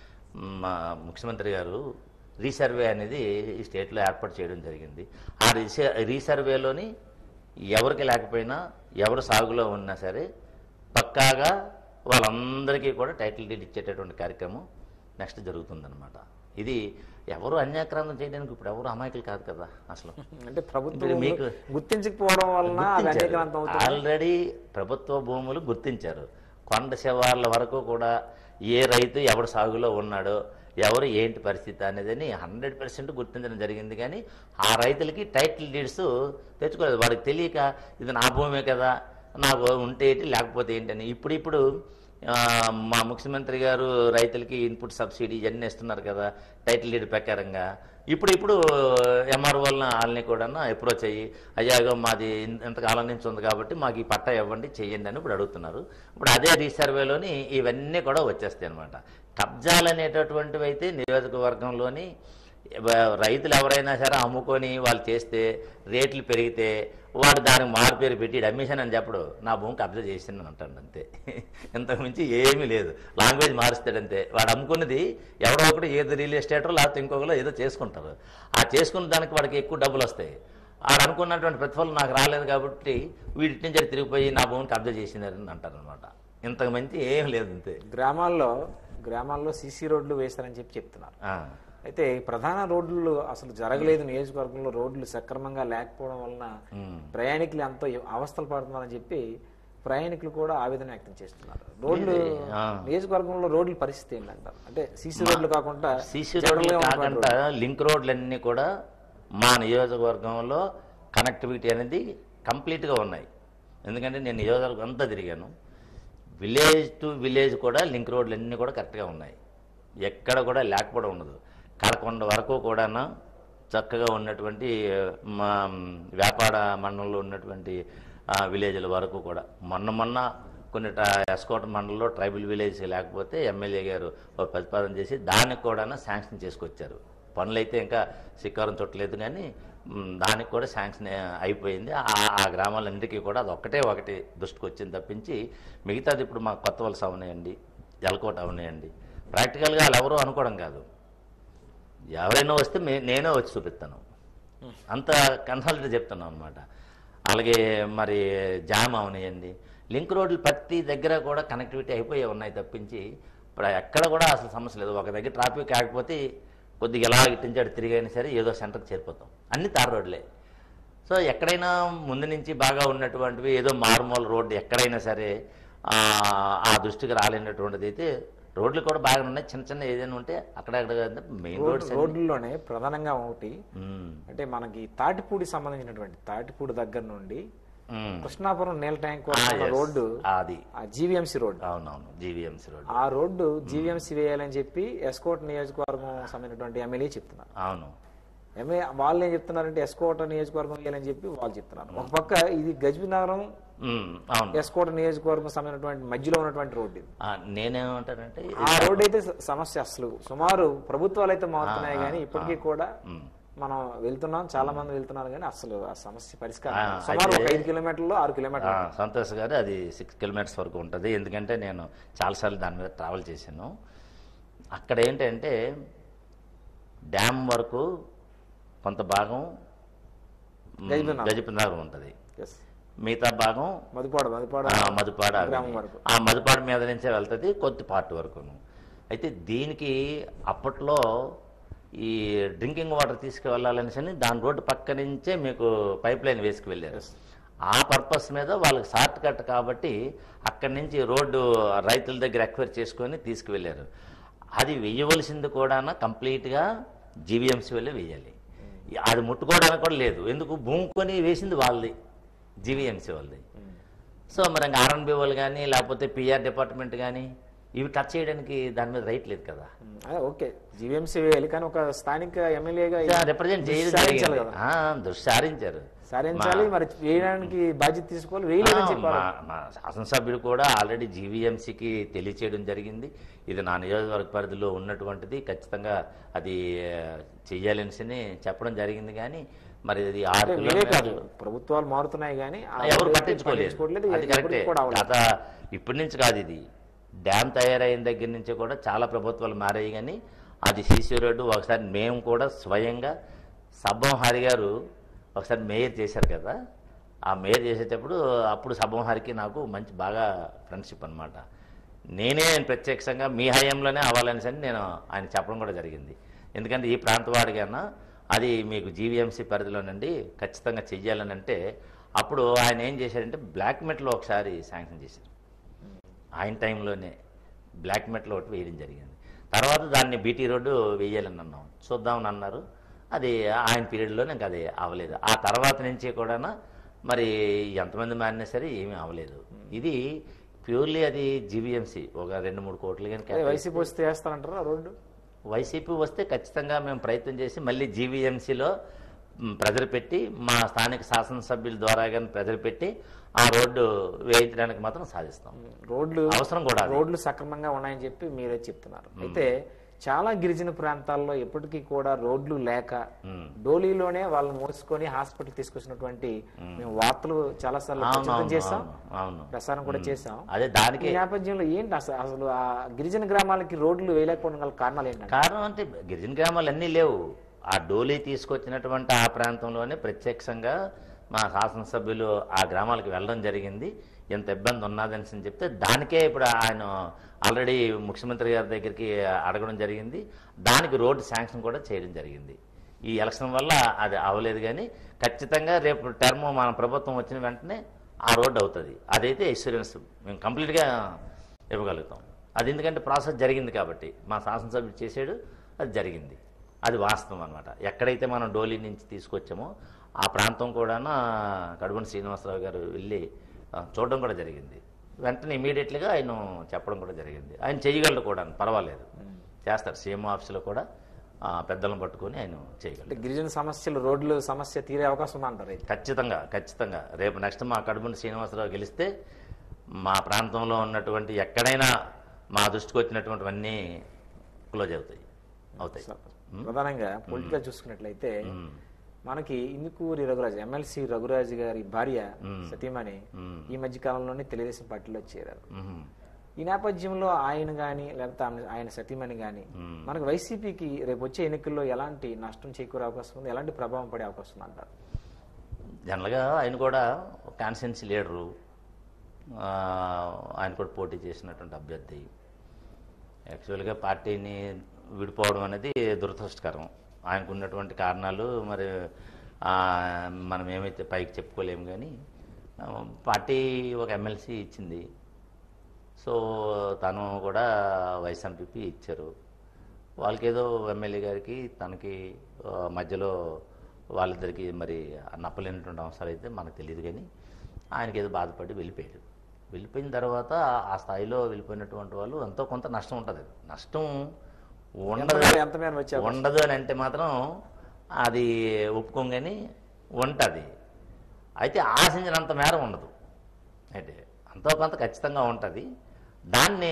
మా ముఖ్యమంత్రి గారు రీసర్వే అనేది ఈ స్టేట్లో ఏర్పాటు చేయడం జరిగింది ఆ రీసే రీసర్వేలోని ఎవరికి లేకపోయినా ఎవరు సాగులో ఉన్నా సరే పక్కాగా వాళ్ళందరికీ కూడా టైటిల్ డీడ్ ఇచ్చేటటువంటి కార్యక్రమం నెక్స్ట్ జరుగుతుందన్నమాట ఇది ఎవరు అన్యాక్రాంతం చేయడానికి ఇప్పుడు ఎవరు అమాయకులు కాదు కదా అసలు అంటే ప్రభుత్వ ఇప్పుడు మీకు భూములు గుర్తించకపోవడం వలన అవి అన్యాక్రాంతం అవుతుంది ఆల్రెడీ ప్రభుత్వ భూములు గుర్తించారు కొండ శివార్ల వరకు కూడా ఏ రైతు ఎవడు సాగులో ఉన్నాడో ఎవరు ఏంటి పరిస్థితి అనేదని హండ్రెడ్ పర్సెంట్ గుర్తించడం జరిగింది కానీ ఆ రైతులకి టైటిల్ డీడ్స్ తెచ్చుకోలేదు వాడికి తెలియక ఇది నా భూమే కదా నాకు ఉంటే ఏంటి లేకపోతే ఏంటని ఇప్పుడు ఇప్పుడు ఆ, మా ముఖ్యమంత్రి గారు రైతులకి ఇన్పుట్ సబ్సిడీ ఇవన్నీ ఇస్తున్నారు కదా టైటిల్ డీడ్ ప్రకారంగా ఇప్పుడు ఇప్పుడు ఎంఆర్ఓ వాళ్ళని కూడా అప్రోచ్ అయ్యి అయ్యాగో మాది ఇన్- ఇంతకాలం నుంచి ఉంది కాబట్టి మాకు ఈ పట్టా ఇవ్వండి చెయ్యండి అని ఇప్పుడు అడుగుతున్నారు ఇప్పుడు అదే రీసర్వేలోని ఇవన్నీ కూడా వచ్చేస్తాయి అనమాట కబ్జాలు అనేటటువంటివి అయితే నియోజకవర్గంలోని ఎవ- రైతులు ఎవరైనా సరే అమ్ముకొని వాళ్ళు చేస్తే రేట్లు పెరిగితే వాడు దానికి మారు పేరు పెట్టి "ఈడు అమ్మేశాను అని చెప్పడు నా భూమి కబ్జా చేసింది అని అంటాడు అంతే ఇంతకు మించి ఏమీ లేదు లాంగ్వేజ్ మారుస్తాడంతే వాడు అమ్ముకున్నది ఎవడో ఒకటి ఏదో రియల్ ఎస్టేటో లేకపోతే ఇంకొకరు ఏదో చేసుకుంటారు ఆ చేసుకున్న దానికి వాడికి ఎక్కువ డబ్బులు వస్తాయి ఆడు అనుకున్నటువంటి ప్రతిఫలం నాకు రాలేదు కాబట్టి వీటి నుంచి అది తిరిగిపోయి నా భూమిని కబ్జా చేసిందని అంటారు అనమాట ఇంతకు మించి ఏం లేదు అంతే గ్రామాల్లో గ్రామాల్లో సీసీ రోడ్లు వేశారని చెప్పి చెప్తున్నారు ఆ. అయితే ఈ ప్రధాన రోడ్లు అసలు జరగలేదు నియోజకవర్గంలో రోడ్లు సక్రమంగా లేకపోవడం వలన ప్రయాణికులు ఎంతో అవస్థలు పడుతున్నారని చెప్పి ప్రయాణికులు కూడా ఆవేదన వ్యక్తం చేస్తున్నారు రోడ్లు ఆ. నియోజకవర్గంలో రోడ్ల పరిస్థితి ఏంటంటారు అంటే సీసీ రోడ్లు కాకుండా సీసీ జనరల్గా రోడ్లు ఉన్నటువంటి కాకుండా లింక్ రోడ్లన్నీ కూడా మా నియోజకవర్గంలో కనెక్టివిటీ అనేది కంప్లీట్గా ఉన్నాయి ఎందుకంటే నేను నియోజకవర్గం అంతా తిరిగాను విలేజ్ టు విలేజ్ కూడా లింక్ రోడ్లు అన్నీ కూడా కరెక్ట్గా ఉన్నాయి ఎక్కడ కూడా లేకపోవడం ఉండదు కడకొండ వరకు కూడా చక్కగా ఉన్నటువంటి మా వ్యాపార మండలంలో ఉన్నటువంటి ఆ, విలేజ్ల వరకు కూడా మొన్న మొన్న కొన్ని ట్ర- ఎస్కోట మండలంలో ట్రైబల్ విలేజ్ లేకపోతే ఎమ్మెల్యే గారు ఒక ప్రతిపాదన చేసి దానికి కూడా శాంక్షన్ చేసుకొచ్చారు పనులు అయితే ఇంకా శ్రీకారం చుట్టలేదు కానీ మ్, దానికి కూడా శాంక్షన్ అయిపోయింది ఆ ఆ గ్రామాలన్నిటికీ కూడా అది ఒక్కటే ఒకటి దృష్టికి వచ్చింది తప్పించి మిగతాది ఇప్పుడు మా కొత్త వలస అవనాయండి ఎలకోట అవనాయండి ప్రాక్టికల్గా వాళ్ళు ఎవరో అనుకోవడం కాదు ఎవరైనా వస్తే మే నేనే వచ్చి చూపిస్తాను అంత కన్సల్ట్ చెప్తున్నాను అనమాట అలాగే మరి జామ్ అవనియండి లింక్ రోడ్లు ప్రతి దగ్గర కూడా కనెక్టివిటీ అయిపోయి ఉన్నాయి తప్పించి ఇప్పుడు ఎక్కడ కూడా అసలు సమస్య లేదు ఒక దగ్గర ట్రాఫిక్ ఆగిపోతే కొద్దిగా ఎలా ఇట్టించాడు తిరిగైనా సరే ఏదో సెంటర్కి చేరిపోతాం అన్ని తార్ రోడ్లే సో ఎక్కడైనా ముందు నుంచి బాగా ఉన్నటువంటివి ఏదో మారుమూల రోడ్డు ఎక్కడైనా సరే ఆ, ఆ దృష్టికి రాలేనటువంటిది అయితే రోడ్లు కూడా బాగా ఉన్నాయి చిన్న చిన్న ఏదైనా ఉంటే అక్కడక్కడ మెయిన్ రోడ్ రోడ్స్ రోడ్లలోనే ప్రధానంగా ఒకటి అంటే మనకి తాటిపూడి సంబంధించినటువంటి తాటిపూడి దగ్గర నుండి కృష్ణాపురం నీళ్ళ ట్యాంక్ వరకు ఉన్న రోడ్డు అది ఆ జీవీఎంసీ రోడ్డు అవునవును జీవీఎంసీ రోడ్డు ఆ రోడ్డు జీవీఎంసీ వేయాలని చెప్పి ఎస్కోట్ నియోజకవర్గం సంబంధించినటువంటి ఎమ్మెల్యే చెప్తున్నారు అవును ఎమ్మె వాళ్ళు ఏం చెప్తున్నారంటే ఎస్కోట నియోజకవర్గం వేయాలని చెప్పి వాళ్ళు చెప్తున్నారు ఒక పక్క ఇది గజ్బి నగరం ఉమ్, అవును ఎస్కోట నియోజకవర్గం సంబంధించినటువంటి మధ్యలో ఉన్నటువంటి రోడ్డు ఇది ఆ, నేనేమంటానంటే ఆ రోడ్డు అయితే స- సమస్య అసలు సుమారు ప్రభుత్వాలు అయితే మారుతున్నాయి కానీ ఇప్పటికీ కూడా మనం వెళ్తున్నాం చాలా మంది వెళ్తున్నారు కానీ అసలు ఆ సమస్య పరిష్కారం ఆ, కాదు. సుమారు ఒక అయితే- ఐదు కిలోమీటర్లు ఆరు ఆ, కిలోమీటర్లు సంతోష్ గారు అది సిక్స్ కిలోమీటర్స్ వరకు ఉంటుంది ఎందుకంటే నేను చాలాసార్లు దాని మీద ట్రావెల్ చేశాను అక్కడ ఏంటంటే డ్యామ్ వరకు కొంత భాగం మ్, గజపతినగరం. గజపతినగరం ఉంటుంది Yes. మిగతా భాగం మధుపాడు మధుపాడు ఆ, మధుపాడ అవి. గ్రామం వరకు ఆ మధుపాడు మీద నుంచే వెళ్తుంది కొద్ది పార్ట్ వరకును అయితే దీనికి అప్పట్లో ఈ డ్రింకింగ్ వాటర్ తీసుకువెళ్ళాలనేసి దాని రోడ్డు పక్క నుంచే మీకు పైప్ లైన్ వేసుకు వెళ్ళారు ఆ పర్పస్ మీద వాళ్ళకి షార్ట్ కట్ కాబట్టి అక్కడి నుంచి రోడ్డు రైతుల దగ్గర ఎక్వైర్ చేసుకొని తీసుకువెళ్ళారు అది వేయవలసింది కూడా కంప్లీట్గా జీవీఎంసీ వెళ్ళి వేయాలి అది ముట్టుకోవడానికి కూడా లేదు ఎందుకు భూమి కొని వేసింది వాళ్ళది జీవీఎంసీ వాళ్ళది సో మరి ఇంకా ఆర్ఎన్బి వాళ్ళు కానీ లేకపోతే పిఆర్ డిపార్ట్మెంట్ కానీ ఇవి టచ్ చేయడానికి దాని మీద రైట్ లేదు కదా అదే ఓకే జీవీఎంసీ వేయాలి కానీ ఒక స్థానిక ఎమ్మెల్యేగా రిప్రజెంట్ చేయడం సాధించాలి జరిగింది. కదా ఆ, దృష్టి సారించారు సాధించాలి మరి వేయడానికి బాధ్యత తీసుకోవాలి వేయలేదని చెప్పారు మా- మా శాసనసభ్యుడు కూడా ఆల్రెడీ జీవీఎంసీకి తెలియచేయడం జరిగింది ఇది నా నియోజకవర్గ పరిధిలో ఉన్నటువంటిది ఖచ్చితంగా అది ఆ, చెయ్యాలనేసి చెప్పడం జరిగింది కానీ మరి అది ఆరు అంటే వేరే కాదు కిలోమీటర్లు ప్రభుత్వాలు మారుతున్నాయి కానీ ఆ ఎవరు రోడ్డు పట్టించుకోలేదు పట్టించుకోవట్లేదు అది ఎప్పటికీ కరెక్టే కూడా అవ్వలేదు. గత ఇప్పటి నుంచి కాదు ఇది డ్యామ్ తయారైన దగ్గర నుంచి కూడా చాలా ప్రభుత్వాలు మారాయి కానీ అది సీసీ రోడ్డు ఒకసారి మేము కూడా స్వయంగా సబ్బం హరి గారు ఒకసారి మేయర్ చేశారు కదా ఆ మేయర్ చేసేటప్పుడు అప్పుడు సబ్బం హరికి నాకు మంచి బాగా ఫ్రెండ్షిప్ అన్నమాట నేనే ఆయన ప్రత్యక్షంగా మీ హయాంలోనే అవ్వాలని నేను ఆయన చెప్పడం కూడా జరిగింది ఎందుకంటే ఈ ప్రాంతవాడికైనా అది మీకు జీవీఎంసీ పరిధిలోనండి ఖచ్చితంగా చెయ్యాలని అంటే అప్పుడు ఆయన ఏం చేశారంటే బ్లాక్ మెట్లో ఒకసారి శాంక్షన్ చేశారు ఆయన టైంలోనే బ్లాక్ మెట్లో ఒకటి వేయడం జరిగింది తర్వాత దాన్ని బీటీ రోడ్డు వేయాలని అన్నాం చూద్దామని అన్నారు అది ఆయన పీరియడ్లోనే ఇంకా అది అవ్వలేదు ఆ తర్వాత నుంచి కూడా మరి ఎంతమంది మారినా సరే ఏమీ అవ్వలేదు ఇది ప్యూర్లీ అది జీవీఎంసీ ఒక రెండు మూడు కోట్లు అదే కానీ వైసీపీ వస్తే వేస్తారంటారా రోడ్డు వైసీపీ వస్తే ఖచ్చితంగా మేము ప్రయత్నం చేసి మళ్ళీ జీవీఎంసీలో ప్రజలు పెట్టి మా స్థానిక శాసనసభ్యుల ద్వారా కానీ ప్రజలు పెట్టి ఆ రోడ్డు వేయించడానికి మాత్రం సాధిస్తాం రోడ్లు అవసరం కూడా అది. రోడ్లు సక్రమంగా ఉన్నాయని చెప్పి మీరే చెప్తున్నారు అయితే చాలా గిరిజన ప్రాంతాల్లో ఎప్పటికీ కూడా రోడ్లు లేక డోలీలోనే వాళ్ళని మోసుకొని హాస్పిటల్ తీసుకొచ్చినటువంటి మేము వార్తలు చాలా సార్లు అవును, ప్రచురితం అవును, చేసాం అవును, అవును. ప్రసారం కూడా చేసాం అదే ఈ దానికి నేపథ్యంలో ఏంటి అసలు అసలు ఆ గిరిజన గ్రామాలకి రోడ్లు వేయలేకపోవడం గల కారణాలు ఏంటంటే కారణం అంటే గిరిజన గ్రామాలు అన్నీ లేవు ఆ డోలీ తీసుకొచ్చినటువంటి ఆ ప్రాంతంలోనే ప్రత్యక్షంగా మా శాసనసభ్యులు ఆ గ్రామాలకు వెళ్ళడం జరిగింది ఎంత ఇబ్బంది ఉన్నదని చెప్తే దానికే ఇప్పుడు ఆయన ఆల్రెడీ ముఖ్యమంత్రి గారి దగ్గరికి అడగడం జరిగింది దానికి రోడ్డు శాంక్షన్ కూడా చేయడం జరిగింది ఈ ఎలక్షన్ వల్ల అది అవ్వలేదు కానీ ఖచ్చితంగా రేపు టర్మ్ మన ప్రభుత్వం వచ్చిన వెంటనే ఆ రోడ్డు అవుతుంది అదైతే ఇన్సూరెన్స్ మేము కంప్లీట్గా ఇవ్వగలుగుతాం అది ఎందుకంటే ప్రాసెస్ జరిగింది కాబట్టి మా శాసనసభ్యుడు చేసాడు అది జరిగింది అది వాస్తవం అనమాట ఎక్కడైతే మనం డోలీ నుంచి తీసుకొచ్చామో ఆ ప్రాంతం కూడా కడుగుంటి శ్రీనివాసరావు గారు వెళ్ళి ఆ, చూడడం కూడా జరిగింది వెంటనే ఇమీడియట్లీగా ఆయన చెప్పడం కూడా జరిగింది ఆయన చేయగలడు కూడా పర్వాలేదు చేస్తారు సీఎం ఆఫీసులో కూడా ఆ, పెద్దలను పట్టుకొని ఆయన చేయగలరు అంటే గిరిజన సమస్యలు రోడ్లు సమస్య తీరే అవకాశం ఉందంటారు అయితే ఖచ్చితంగా ఖచ్చితంగా రేపు నెక్స్ట్ మా కడుపుని శ్రీనివాసరావు గెలిస్తే మా ప్రాంతంలో ఉన్నటువంటి ఎక్కడైనా మా దృష్టికి వచ్చినటువంటివన్నీ క్లోజ్ అవుతాయి అవుతాయి ప్రధానంగా పొలిటికల్ చూసుకున్నట్లయితే మనకి ఇందుకూరి రఘురాజ్ ఎమ్మెల్సీ రఘురాజ్ గారి భార్య సతీమణి ఈ మధ్య కాలంలోనే తెలుగుదేశం పార్టీలో చేరారు మ్మ్. ఈ నేపథ్యంలో ఆయన గాని లేకపోతే ఆమె- ఆయన సతీమణి గాని మనకు వైసీపీకి రేపు వచ్చే ఎన్నికల్లో ఎలాంటి నష్టం చేకూరే అవకాశం ఉంది ఎలాంటి ప్రభావం పడే అవకాశం ఉంది అంటారు జనరల్గా ఆయన కూడా కాన్స్టిట్యున్సీ లీడరు ఆ, ఆయన కూడా పోటీ చేసినటువంటి అభ్యర్థి యాక్చువల్గా పార్టీని విడిపోవడం అనేది దురదృష్టకరం ఆయనకు ఉన్నటువంటి కారణాలు మరి ఆ, మనం ఏమైతే పైకి చెప్పుకోలేము కానీ ఆ, పార్టీ ఒక ఎమ్మెల్సీ ఇచ్చింది సో తను కూడా వైస్ ఎంపీపీ ఇచ్చారు వాళ్ళకి ఏదో ఎమ్మెల్యే గారికి తనకి ఆ, మధ్యలో వాళ్ళిద్దరికి మరి నప్పలేనటువంటి అవసరాలు అయితే మనకు తెలియదు కానీ ఆయనకి ఏదో బాధపడి వెళ్ళిపోయాడు వెళ్ళిపోయిన తర్వాత ఆ స్థాయిలో వెళ్ళిపోయినటువంటి వాళ్ళు ఎంతో కొంత నష్టం ఉంటుంది నష్టం ఉండదు ఎంత- ఎంత మేర వచ్చే అవకాశం? ఉండదు అని అంటే మాత్రం అది ఒప్పుకోగాని ఉంటుంది అయితే ఆశించినంత మేర ఉండదు అయితే అంతో కొంత ఖచ్చితంగా ఉంటుంది దాన్ని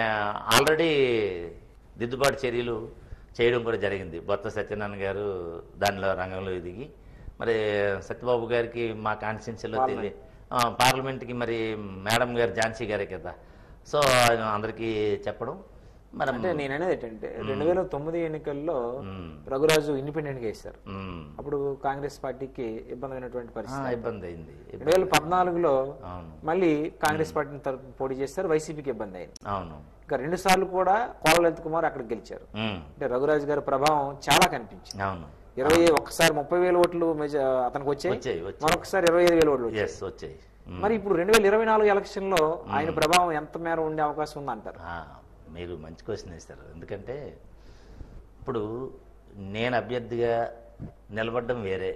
ఆల్రెడీ దిద్దుబాటు చర్యలు చేయడం కూడా జరిగింది బొత్స సత్యనారాయణ గారు దానిలో రంగంలో ఎదిగి మరి సత్యబాబు గారికి మా కాన్స్టిట్యున్సీలో తెలియ ఆ, పార్లమెంట్కి మరి మేడం గారు ఝాన్సీ గారే కదా సో ఆయన అందరికీ చెప్పడం మరి అంటే నేను అనేది ఏంటంటే రెండు వేల తొమ్మిది ఎన్నికల్లో మ్మ్. రఘురాజు ఇండిపెండెంట్ గా వేశారు మ్మ్. అప్పుడు కాంగ్రెస్ పార్టీకి ఇబ్బందైనటువంటి ఆ, పరిస్థితి ఇబ్బంది అయింది రెండు వేల పద్నాలుగులో అవును మళ్ళీ కాంగ్రెస్ పార్టీని తరపు పోటీ చేస్తారు వైసీపీకి ఇబ్బంది అయింది అవును ఇంకా రెండు సార్లు కూడా కోలలెత్ కుమార్ అక్కడ గెలిచారు మ్మ్. అంటే రఘురాజు గారి ప్రభావం చాలా కనిపించింది అవును ఇరవై ఒక్కసారి ముప్పై వేల ఓట్లు మెజ- అతనికి వచ్చాయి వచ్చాయి, వచ్చాయి. మరొకసారి ఇరవై ఐదు వేల ఓట్లు వచ్చాయి ఎస్ వచ్చాయి మ్మ్. మరి ఇప్పుడు రెండు వేల ఇరవై నాలుగు ఎలక్షన్ లో ఆయన ప్రభావం ఎంత మేర ఉండే అవకాశం ఉంది అంటారు ఆ, మీరు మంచి క్వశ్చన్ వేస్తారు ఎందుకంటే ఇప్పుడు నేను అభ్యర్థిగా నిలబడడం వేరే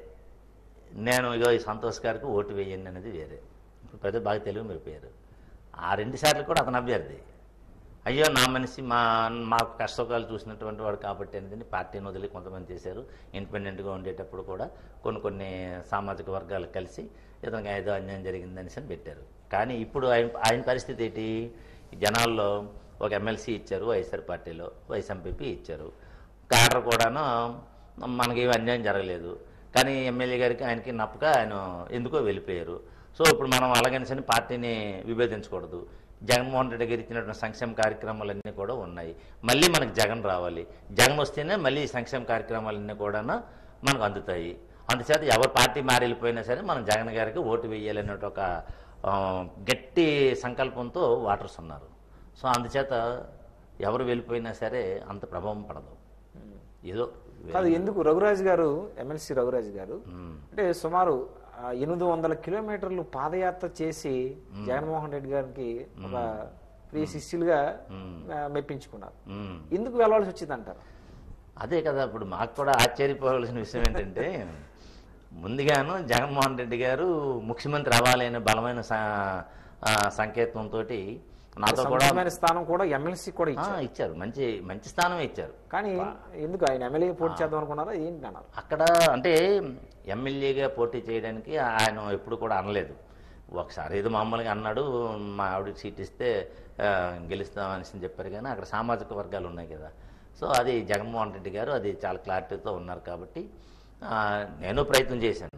నేను ఇగో ఈ సంతోష్ గారికి ఓటు వేయండి అనేది వేరే ఇప్పుడు ప్రజలు బాగా తెలుగు మెరిపోయారు ఆ రెండు సార్లు కూడా అతను అభ్యర్థి అయ్యో నా మనిషి మా మాకు కష్టసుఖాలు చూసినటువంటి వాడు కాబట్టి అనేది పార్టీని వదిలి కొంతమంది చేశారు ఇండిపెండెంట్గా ఉండేటప్పుడు కూడా కొన్ని కొన్ని సామాజిక వర్గాలు కలిసి ఇతనికి ఏదో అన్యాయం జరిగిందనేసి అని పెట్టారు కానీ ఇప్పుడు ఆయన ఆయన పరిస్థితి ఏంటి జనాల్లో ఒక ఎమ్మెల్సీ ఇచ్చారు వైఎస్ఆర్ పార్టీలో వైఎస్ ఎంపీపీ ఇచ్చారు కాడర్ కూడాను మనకి ఏమి అన్యాయం జరగలేదు కానీ ఎమ్మెల్యే గారికి ఆయనకి నప్పక ఆయన ఎందుకో వెళ్ళిపోయారు సో ఇప్పుడు మనం అలాగనిసని పార్టీని విభేదించకూడదు జగన్మోహన్ రెడ్డి గారు ఇచ్చినటువంటి సంక్షేమ కార్యక్రమాలన్నీ కూడా ఉన్నాయి మళ్ళీ మనకు జగన్ రావాలి జగన్ వస్తేనే మళ్ళీ ఈ సంక్షేమ కార్యక్రమాలన్నీ కూడా మనకు అందుతాయి అందుచేత ఎవరు పార్టీ మారి వెళ్ళిపోయినా సరే మనం జగన్ గారికి ఓటు వేయాలనే ఒక ఆ, గట్టి సంకల్పంతో వాటర్స్ ఉన్నారు సో అందుచేత ఎవరు వెళ్ళిపోయినా సరే అంత ప్రభావం పడదు ఏదో కాదు ఎందుకు రఘురాజు గారు ఎమ్మెల్సీ రఘురాజు గారు మ్మ్. అంటే సుమారు ఆ, ఎనిమిది వందల కిలోమీటర్లు పాదయాత్ర చేసి జగన్మోహన్ రెడ్డి గారికి ఒక ప్రియ శిష్యులుగా ఆ, మెప్పించుకున్నారు మ్మ్. ఎందుకు వెళ్ళాల్సి వచ్చింది అంటారు అదే కదా ఇప్పుడు మాకు కూడా ఆశ్చర్యపోవాల్సిన విషయం ఏంటంటే ముందుగాను జగన్మోహన్ రెడ్డి గారు ముఖ్యమంత్రి అవ్వాలి అనే బలమైన స- ఆ, సంకేతంతో నాతో కూడా సముచితమైన స్థానం కూడా ఎమ్మెల్సీ కూడా ఆ, ఇచ్చారు ఇచ్చారు మంచి మంచి స్థానమే ఇచ్చారు కానీ ఎందుకు ఆయన ఎమ్మెల్యే పోటీ చేద్దాం అనుకున్నారా ఏంటి అన్నారు అక్కడ అంటే ఎమ్మెల్యేగా పోటీ చేయడానికి ఆయన ఎప్పుడు కూడా అనలేదు ఒకసారి ఏదో మామూలుగా అన్నాడు మా ఆవిడకి సీట్ ఇస్తే ఆ, గెలుస్తామని చెప్పారు కానీ అక్కడ సామాజిక వర్గాలు ఉన్నాయి కదా సో అది జగన్మోహన్ రెడ్డి గారు అది చాలా క్లారిటీతో ఉన్నారు కాబట్టి ఆ, నేను ప్రయత్నం చేశాను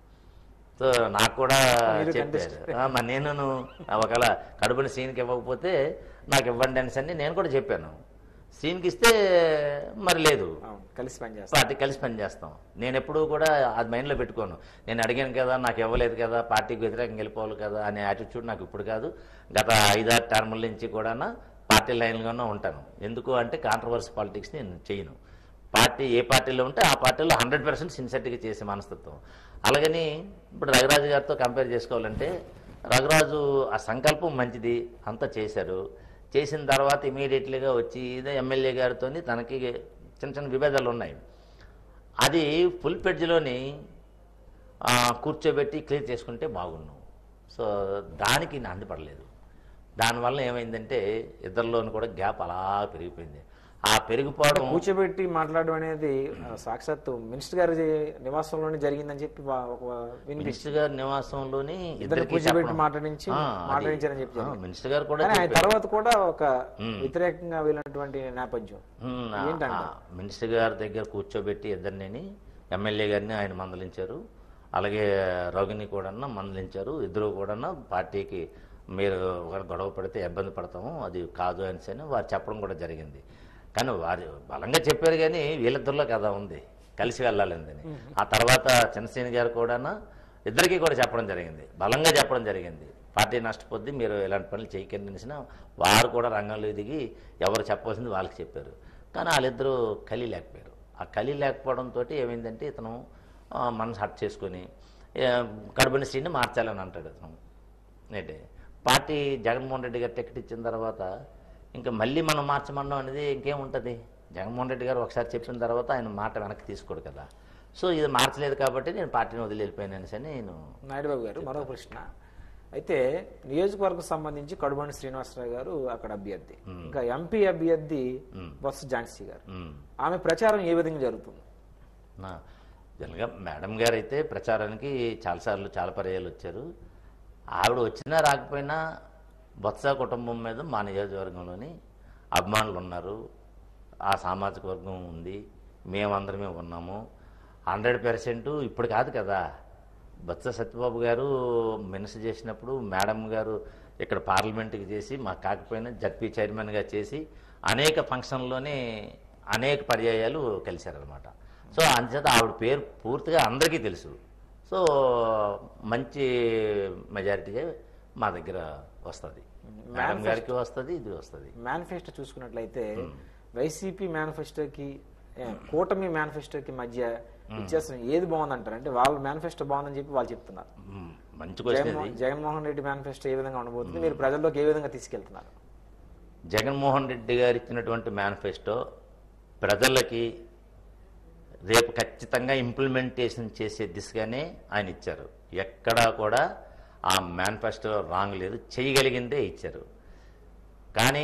సో నాకు కూడా మీరు చెప్పారు ఆ, మరి నేను ఒకవేళ కడుపుని సీన్కి ఇవ్వకపోతే నాకు ఇవ్వండి అనేసి అని నేను కూడా చెప్పాను సీన్కి ఇస్తే మరి లేదు అవును, కలిసి పనిచేస్తారు పార్టీ కలిసి పనిచేస్తాం నేను ఎప్పుడూ కూడా అది మైండ్లో పెట్టుకోను నేను అడిగాను కదా నాకు ఇవ్వలేదు కదా పార్టీకి వ్యతిరేకంగా వెళ్ళిపోవాలి కదా అనే యాటిట్యూడ్ నాకు ఇప్పుడు కాదు గత ఐదారు టర్ముల నుంచి కూడా పార్టీ లైన్లోనే ఉంటాను ఎందుకు అంటే కాంట్రవర్సీ పాలిటిక్స్ నేను చేయను పార్టీ ఏ పార్టీలో ఉంటే ఆ పార్టీలో హండ్రెడ్ పర్సెంట్ సిన్సియర్గా చేసే మనస్తత్వం అలాగని ఇప్పుడు రఘురాజు గారితో కంపేర్ చేసుకోవాలంటే రఘురాజు ఆ సంకల్పం మంచిది అంతా చేశారు చేసిన తర్వాత ఇమీడియట్లీగా వచ్చి ఇదే ఎమ్మెల్యే గారితో తనకి చిన్న చిన్న విభేదాలు ఉన్నాయి అది ఫుల్ పెడ్జ్లోని కూర్చోబెట్టి క్లియర్ చేసుకుంటే బాగుండు సో దానికి నేను అందుపడలేదు దానివల్ల ఏమైందంటే ఇద్దరిలోని కూడా గ్యాప్ అలా పెరిగిపోయింది ఆ పెరిగిపోవడం కూర్చోబెట్టి మాట్లాడడం అనేది ఆ, సాక్షాత్తు మినిస్టర్ గారి నివాసంలోనే జరిగిందని చెప్పి వా- ఒక వినిపిస్తుంది మినిస్టర్ గారి నివాసంలోని ఇద్దరికి కూర్చోబెట్టి చెప్పడం. మాట్లాడించి ఆ, అది- మాట్లాడించారని చెప్పి ఆ, జరిగింది. మినిస్టర్ గారు కూడా కానీ ఆయన చెప్పారు. తర్వాత కూడా ఒక మ్మ్. వ్యతిరేకంగా వెళ్ళినటువంటి నేపథ్యం ఉమ్, ఆ- ఏంటంటే? ఆ మినిస్టర్ గారి దగ్గర కూర్చోబెట్టి ఇద్దరిని ఎమ్మెల్యే గారిని ఆయన మందలించారు అలాగే రోగిని కూడా మందలించారు ఇద్దరు కూడా పార్టీకి మీరు ఒకరు గొడవ పడితే ఇబ్బంది పడతాము అది కాదు అనేసి అని వారు చెప్పడం కూడా జరిగింది కానీ వారు బలంగా చెప్పారు కానీ వీళ్ళిద్దరిలో కదా ఉంది కలిసి వెళ్ళాలని ఆ తర్వాత చంద్రసేన గారు కూడా ఇద్దరికీ కూడా చెప్పడం జరిగింది బలంగా చెప్పడం జరిగింది పార్టీ నష్టపోద్ది మీరు ఇలాంటి పనులు చేయకండి అనేసిన వారు కూడా రంగంలో దిగి ఎవరు చెప్పాల్సింది వాళ్ళకి చెప్పారు కానీ వాళ్ళిద్దరూ కలి లేకపోయారు ఆ కలి లేకపోవడంతో ఏమైందంటే ఇతను ఆ, మనసు హట్ చేసుకొని ఏ, కడుపుని శ్రీని మార్చాలని అంటాడు ఇతను ఏంటి పార్టీ జగన్మోహన్ రెడ్డి గారు టికెట్ ఇచ్చిన తర్వాత ఇంకా మళ్ళీ మనం మార్చమనడం అనేది ఇంకేముంటుంది జగన్మోహన్ రెడ్డి గారు ఒకసారి చెప్పిన తర్వాత ఆయన మాట వెనక్కి తీసుకోడు కదా సో ఇది మార్చలేదు కాబట్టి నేను పార్టీని వదిలి వెళ్ళిపోయాను అనేసి అని నేను నాయుడు బాబు గారు మరో ప్రశ్న అయితే నియోజకవర్గం సంబంధించి కడుబండి శ్రీనివాసరావు గారు అక్కడ అభ్యర్థి ఇంకా ఎంపీ అభ్యర్థి బొత్స ఝాన్సీ గారు మ్, ఆమె ప్రచారం ఏ విధంగా జరుగుతుంది నా జనగా మేడం గారు అయితే ప్రచారానికి చాలాసార్లు చాలా పర్యాలు వచ్చారు ఆవిడ వచ్చినా రాకపోయినా బొత్స కుటుంబం మీద మా నియోజకవర్గంలోని అభిమానులు ఉన్నారు ఆ సామాజిక వర్గం ఉంది మేమందరమే ఉన్నాము హండ్రెడ్ పర్సెంట్ ఇప్పుడు కాదు కదా బొత్స సత్యబాబు గారు మినిస్టర్ చేసినప్పుడు మేడం గారు ఇక్కడ పార్లమెంట్కి చేసి మాకు కాకపోయినా జడ్పీ చైర్మన్గా చేసి అనేక ఫంక్షన్లోనే అనేక పర్యాయాలు కలిశారనమాట సో అంచేత ఆవిడ పేరు పూర్తిగా అందరికీ తెలుసు సో మంచి మెజారిటీగా మా దగ్గర వస్తుంది మేడం గారికి వస్తుంది ఇది వస్తుంది మేనిఫెస్టో చూసుకున్నట్లయితే వైసీపీ మేనిఫెస్టోకి ఏ, కూటమి మేనిఫెస్టోకి మధ్య వ్యత్యాసం ఏది బాగుందంటారు అంటే వాళ్ళ మేనిఫెస్టో బాగుందని చెప్పి వాళ్ళు చెప్తున్నారు మ్, మంచి క్వశ్చన్ జగన్మోహన్ ఇది జగన్మోహన్ రెడ్డి మేనిఫెస్టో ఏ విధంగా ఉండబోతుంది మీరు ప్రజల్లోకి ఏ విధంగా తీసుకెళ్తున్నారు జగన్మోహన్ రెడ్డి గారు ఇచ్చినటువంటి మేనిఫెస్టో ప్రజలకి రేపు ఖచ్చితంగా ఇంప్లిమెంటేషన్ చేసే దిశగానే ఆయన ఇచ్చారు ఎక్కడా కూడా ఆ మేనిఫెస్టో రాంగ్ లేదు చేయగలిగిందే ఇచ్చారు కానీ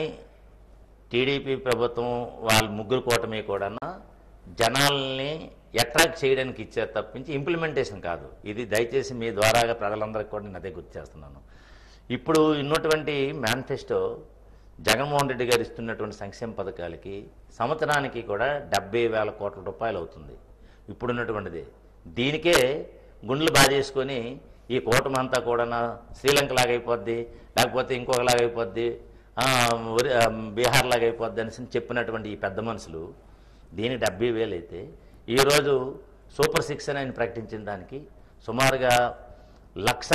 టీడీపీ ప్రభుత్వం వాళ్ళ ముగ్గురు కూటమి కూడా జనాల్ని అట్రాక్ట్ చేయడానికి ఇచ్చారు తప్పించి ఇంప్లిమెంటేషన్ కాదు ఇది దయచేసి మీ ద్వారాగా ప్రజలందరికీ కూడా నేను అదే గుర్తు చేస్తున్నాను ఇప్పుడు ఉన్నటువంటి మేనిఫెస్టో జగన్మోహన్ రెడ్డి గారు ఇస్తున్నటువంటి సంక్షేమ పథకాలకి సంవత్సరానికి కూడా డెబ్బై వేల కోట్ల రూపాయలు అవుతుంది ఇప్పుడున్నటువంటిది దీనికే గుండెలు బాధేసుకొని ఈ కూటమి అంతా కూడా శ్రీలంక లాగైపోద్ది లేకపోతే ఇంకొకలాగైపోద్ది ఆ, ఒరి- ఆ, బీహార్ లాగైపోద్ది అని చెప్పినటువంటి ఈ పెద్ద మనుషులు దీని డెబ్బై వేలు అయితే ఈరోజు సూపర్ సిక్స్ అని ఆయన ప్రకటించిన దానికి సుమారుగా లక్ష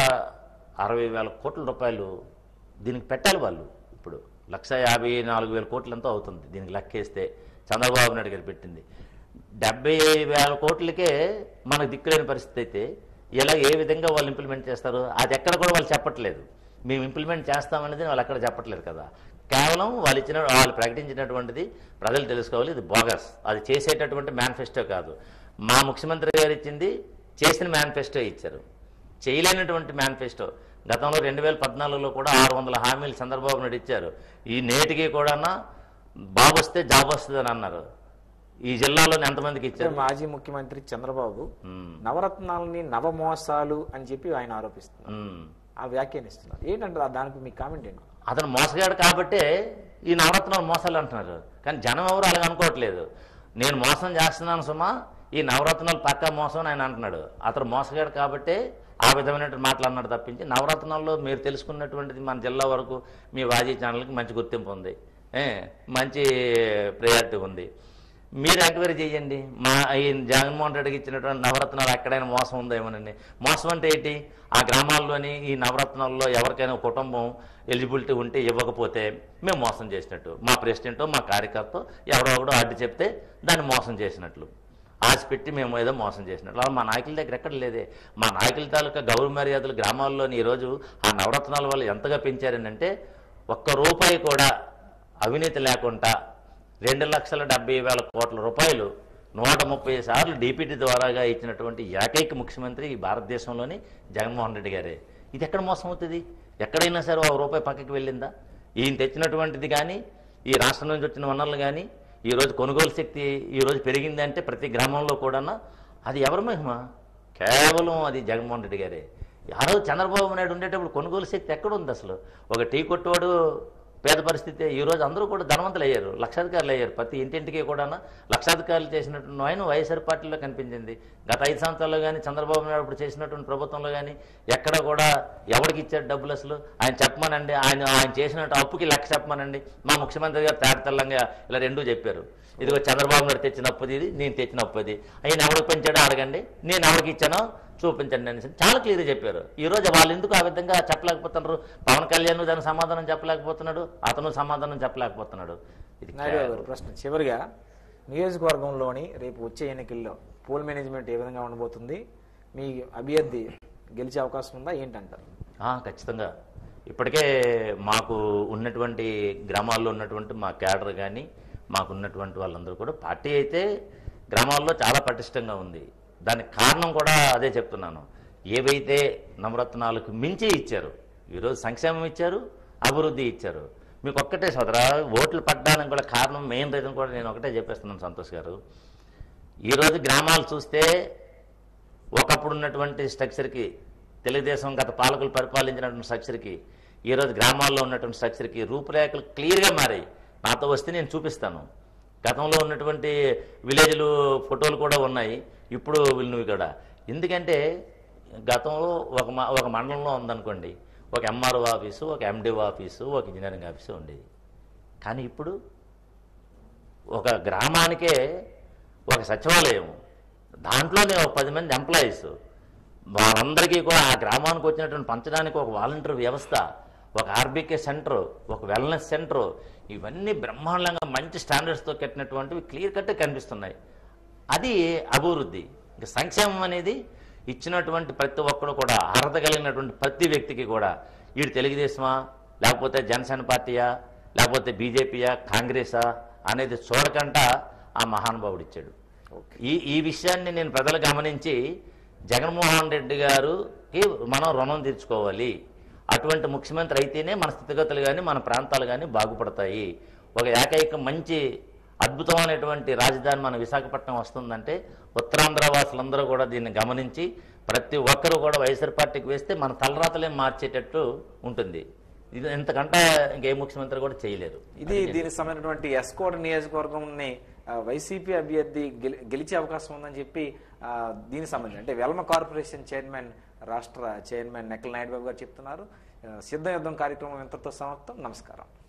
అరవై వేల కోట్ల రూపాయలు దీనికి పెట్టాలి వాళ్ళు ఇప్పుడు లక్ష యాభై నాలుగు వేల కోట్లు ఎంతో అవుతుంది దీనికి లెక్కేస్తే చంద్రబాబు నాయుడు గారు పెట్టింది డెబ్బై వేల కోట్లకే మనకు దిక్కులేని పరిస్థితి అయితే ఇలా ఏ విధంగా వాళ్ళు ఇంప్లిమెంట్ చేస్తారు అది ఎక్కడ కూడా వాళ్ళు చెప్పట్లేదు మేము ఇంప్లిమెంట్ చేస్తామనేది వాళ్ళు ఎక్కడ చెప్పట్లేదు కదా కేవలం వాళ్ళు ఇచ్చిన వాళ్ళు ప్రకటించినటువంటిది ప్రజలు తెలుసుకోవాలి ఇది బోగస్ అది చేసేటటువంటి మేనిఫెస్టో కాదు మా ముఖ్యమంత్రి గారు ఇచ్చింది చేసిన మేనిఫెస్టో ఇచ్చారు చేయలేనటువంటి మేనిఫెస్టో గతంలో రెండు వేల పద్నాలుగులో కూడా ఆరు వందల హామీలు చంద్రబాబు నాయుడు ఇచ్చారు ఈ నేటికి కూడా బాబు వస్తే జాబ్ వస్తుంది అని అన్నారు ఈ జిల్లాలోని ఎంతమందికి అంటే ఇచ్చారు మాజీ ముఖ్యమంత్రి చంద్రబాబు మ్మ్. నవరత్నాలని నవమోసాలు అని చెప్పి ఆయన ఆరోపిస్తున్నారు మ్మ్. ఆ వ్యాఖ్యానిస్తున్నారు ఏంటంటే ఆ దానికి మీ కామెంట్ ఏంటి అతను మోసగాడు కాబట్టే ఈ నవరత్నాలు మోసాలు అంటున్నారు కానీ జనం ఎవరు అలాగ అనుకోవట్లేదు నేను మోసం చేస్తున్నాను సుమా ఈ నవరత్నాలు పక్కా మోసం అని ఆయన అంటున్నాడు అతను మోసగాడు కాబట్టే ఆ విధమైనటువంటి మాటలు అన్నాడు తప్పించి నవరత్నాల్లో మీరు తెలుసుకున్నటువంటిది మన జిల్లా వరకు మీ వాజీ ఛానల్కి మంచి గుర్తింపు ఉంది ఏ, మంచి ప్రయారిటీ ఉంది మీరు ఎంక్వైరీ చేయండి మా ఈ జగన్మోహన్ రెడ్డికి ఇచ్చినటువంటి నవరత్నాలు ఎక్కడైనా మోసం ఉందేమోనండి మోసం అంటే ఏంటి ఆ గ్రామాల్లోని ఈ నవరత్నాల్లో ఎవరికైనా ఒక కుటుంబం ఎలిజిబిలిటీ ఉంటే ఇవ్వకపోతే మేము మోసం చేసినట్టు మా ప్రెసిడెంటో మా కార్యకర్త ఎవరో ఒకడో అడ్డు చెప్తే దాన్ని మోసం చేసినట్లు ఆశ పెట్టి మేము ఏదో మోసం చేసినట్లు అలా మా నాయకుల దగ్గర ఎక్కడ లేదే మా నాయకుల తాలూకా గౌరవ మర్యాదలు గ్రామాల్లోని ఈరోజు ఆ నవరత్నాల వల్ల ఎంతగా పెంచారనంటే ఒక్క రూపాయి కూడా అవినీతి లేకుండా రెండు లక్షల డెబ్బై వేల కోట్ల రూపాయలు నూట ముప్పై సార్లు డీపీటీ ద్వారాగా ఇచ్చినటువంటి ఏకైక ముఖ్యమంత్రి ఈ భారతదేశంలోని జగన్మోహన్ రెడ్డి గారే ఇది ఎక్కడ మోసం అవుతుంది ఎక్కడైనా సరే ఒక రూపాయి పక్కకి వెళ్ళిందా ఈయన తెచ్చినటువంటిది కానీ ఈ రాష్ట్రం నుంచి వచ్చిన వనరులు కానీ ఈరోజు కొనుగోలు శక్తి ఈరోజు పెరిగిందంటే ప్రతి గ్రామంలో కూడా అది ఎవరి మహిమ కేవలం అది జగన్మోహన్ రెడ్డి గారే ఆ రోజు చంద్రబాబు నాయుడు ఉండేటప్పుడు కొనుగోలు శక్తి ఎక్కడుంది అసలు ఒక టీ కొట్టువాడు పేద పరిస్థితి ఈ రోజు అందరూ కూడా ధనవంతులు అయ్యారు లక్షాధికారులు అయ్యారు ప్రతి ఇంటింటికి కూడా లక్షాధికారులు చేసినటువంటి ఆయన వైఎస్ఆర్ పార్టీలో కనిపించింది గత ఐదు సంవత్సరాల్లో కానీ చంద్రబాబు నాయుడు ఇప్పుడు చేసినటువంటి ప్రభుత్వంలో కానీ ఎక్కడ కూడా ఎవరికి ఇచ్చారు డబ్బులు అసలు ఆయన చెప్పమనండి ఆయన ఆయన చేసినట్టు అప్పుకి లెక్క చెప్పమనండి మా ముఖ్యమంత్రి గారు తేడతెల్లంగా ఇలా రెండూ చెప్పారు ఇదిగో చంద్రబాబు నాయుడు తెచ్చిన అప్పుది ఇది నేను తెచ్చిన అప్పు ఇది ఆయన ఎవరికి పెంచాడో అడగండి నేను ఎవరికి ఇచ్చానో చూపించండి అని చాలా క్లియర్గా చెప్పారు ఈ రోజు వాళ్ళు ఎందుకు ఆ విధంగా చెప్పలేకపోతున్నారు పవన్ కళ్యాణ్ దానికి సమాధానం చెప్పలేకపోతున్నాడు అతను సమాధానం చెప్పలేకపోతున్నాడు ఇది నాయుడు గారు ప్రశ్న చివరిగా నియోజకవర్గంలోని రేపు వచ్చే ఎన్నికల్లో పోల్ మేనేజ్మెంట్ ఏ విధంగా ఉండబోతుంది మీ అభ్యర్థి గెలిచే అవకాశం ఉందా ఏంటంటారు ఆ, ఖచ్చితంగా ఇప్పటికే మాకు ఉన్నటువంటి గ్రామాల్లో ఉన్నటువంటి మా క్యాడర్ కానీ మాకు ఉన్నటువంటి వాళ్ళందరూ కూడా పార్టీ అయితే గ్రామాల్లో చాలా పటిష్టంగా ఉంది దానికి కారణం కూడా అదే చెప్తున్నాను ఏవైతే నవరత్నాలకు మించి ఇచ్చారు ఈరోజు సంక్షేమం ఇచ్చారు అభివృద్ధి ఇచ్చారు మీకు ఒక్కటే సోదరా ఓట్లు పడ్డానికి కూడా కారణం మెయిన్ రీజన్ కూడా నేను ఒకటే చెప్పేస్తున్నాను సంతోష్ గారు ఈరోజు గ్రామాలు చూస్తే ఒకప్పుడు ఉన్నటువంటి స్ట్రక్చర్కి తెలుగుదేశం గత పాలకులు పరిపాలించినటువంటి స్ట్రక్చర్కి ఈరోజు గ్రామాల్లో ఉన్నటువంటి స్ట్రక్చర్కి రూపురేఖలు క్లియర్గా మారాయి నాతో వస్తే నేను చూపిస్తాను గతంలో ఉన్నటువంటి విలేజ్లు ఫోటోలు కూడా ఉన్నాయి ఇప్పుడు వీళ్ళు కూడా ఎందుకంటే గతంలో ఒక మ- ఒక మండలంలో ఉందనుకోండి ఒక ఎంఆర్ఓ ఆఫీసు ఒక ఎండిఓ ఆఫీసు ఒక ఇంజనీరింగ్ ఆఫీసు ఉండేది కానీ ఇప్పుడు ఒక గ్రామానికే ఒక సచివాలయం దాంట్లోనే ఒక పది మంది ఎంప్లాయీస్ వాళ్ళందరికీ కూడా ఆ గ్రామానికి వచ్చినటువంటి పంచడానికి ఒక వాలంటీర్ వ్యవస్థ ఒక ఆర్బీకే సెంటర్ ఒక వెల్నెస్ సెంటర్ ఇవన్నీ బ్రహ్మాండంగా మంచి స్టాండర్డ్స్తో కట్టినటువంటివి క్లియర్ కట్ కనిపిస్తున్నాయి అది అభివృద్ధి ఇంకా సంక్షేమం అనేది ఇచ్చినటువంటి ప్రతి ఒక్కరు కూడా అర్హత కలిగినటువంటి ప్రతి వ్యక్తికి కూడా వీడు తెలుగుదేశమా లేకపోతే జనసేన పార్టీయా లేకపోతే బీజేపీయా కాంగ్రెసా అనేది చూడకుండా ఆ మహానుభావుడు ఇచ్చాడు ఈ ఈ విషయాన్ని నేను ప్రజలు గమనించి జగన్మోహన్ రెడ్డి గారుకి మనం రుణం తీర్చుకోవాలి అటువంటి ముఖ్యమంత్రి అయితేనే మన స్థితిగతులు కానీ మన ప్రాంతాలు కానీ బాగుపడతాయి ఒక ఏకైక మంచి అద్భుతమైనటువంటి రాజధాని మన విశాఖపట్నం వస్తుందంటే ఉత్తరాంధ్ర వాసులందరూ కూడా దీన్ని గమనించి ప్రతి ఒక్కరూ కూడా వైఎస్ఆర్ పార్టీకి వేస్తే మన తలరాతలే మార్చేటట్టు ఉంటుంది ఇది ఇంతకంటే ఇంకే ముఖ్యమంత్రి కూడా చేయలేరు ఇది దీనికి సంబంధించినటువంటి ఎస్కోట్ నియోజకవర్గంని ఆ, వైసీపీ అభ్యర్థి గెలి- గెలిచే అవకాశం ఉందని చెప్పి ఆ, దీనికి సంబంధించి అంటే వెల్మ కార్పొరేషన్ చైర్మన్ రాష్ట్ర చైర్మన్ నెక్కల నాయుడు బాబు గారు చెప్తున్నారు ఆ, సిద్ధ యుద్ధం కార్యక్రమం ఇంతతో సమాప్తం నమస్కారం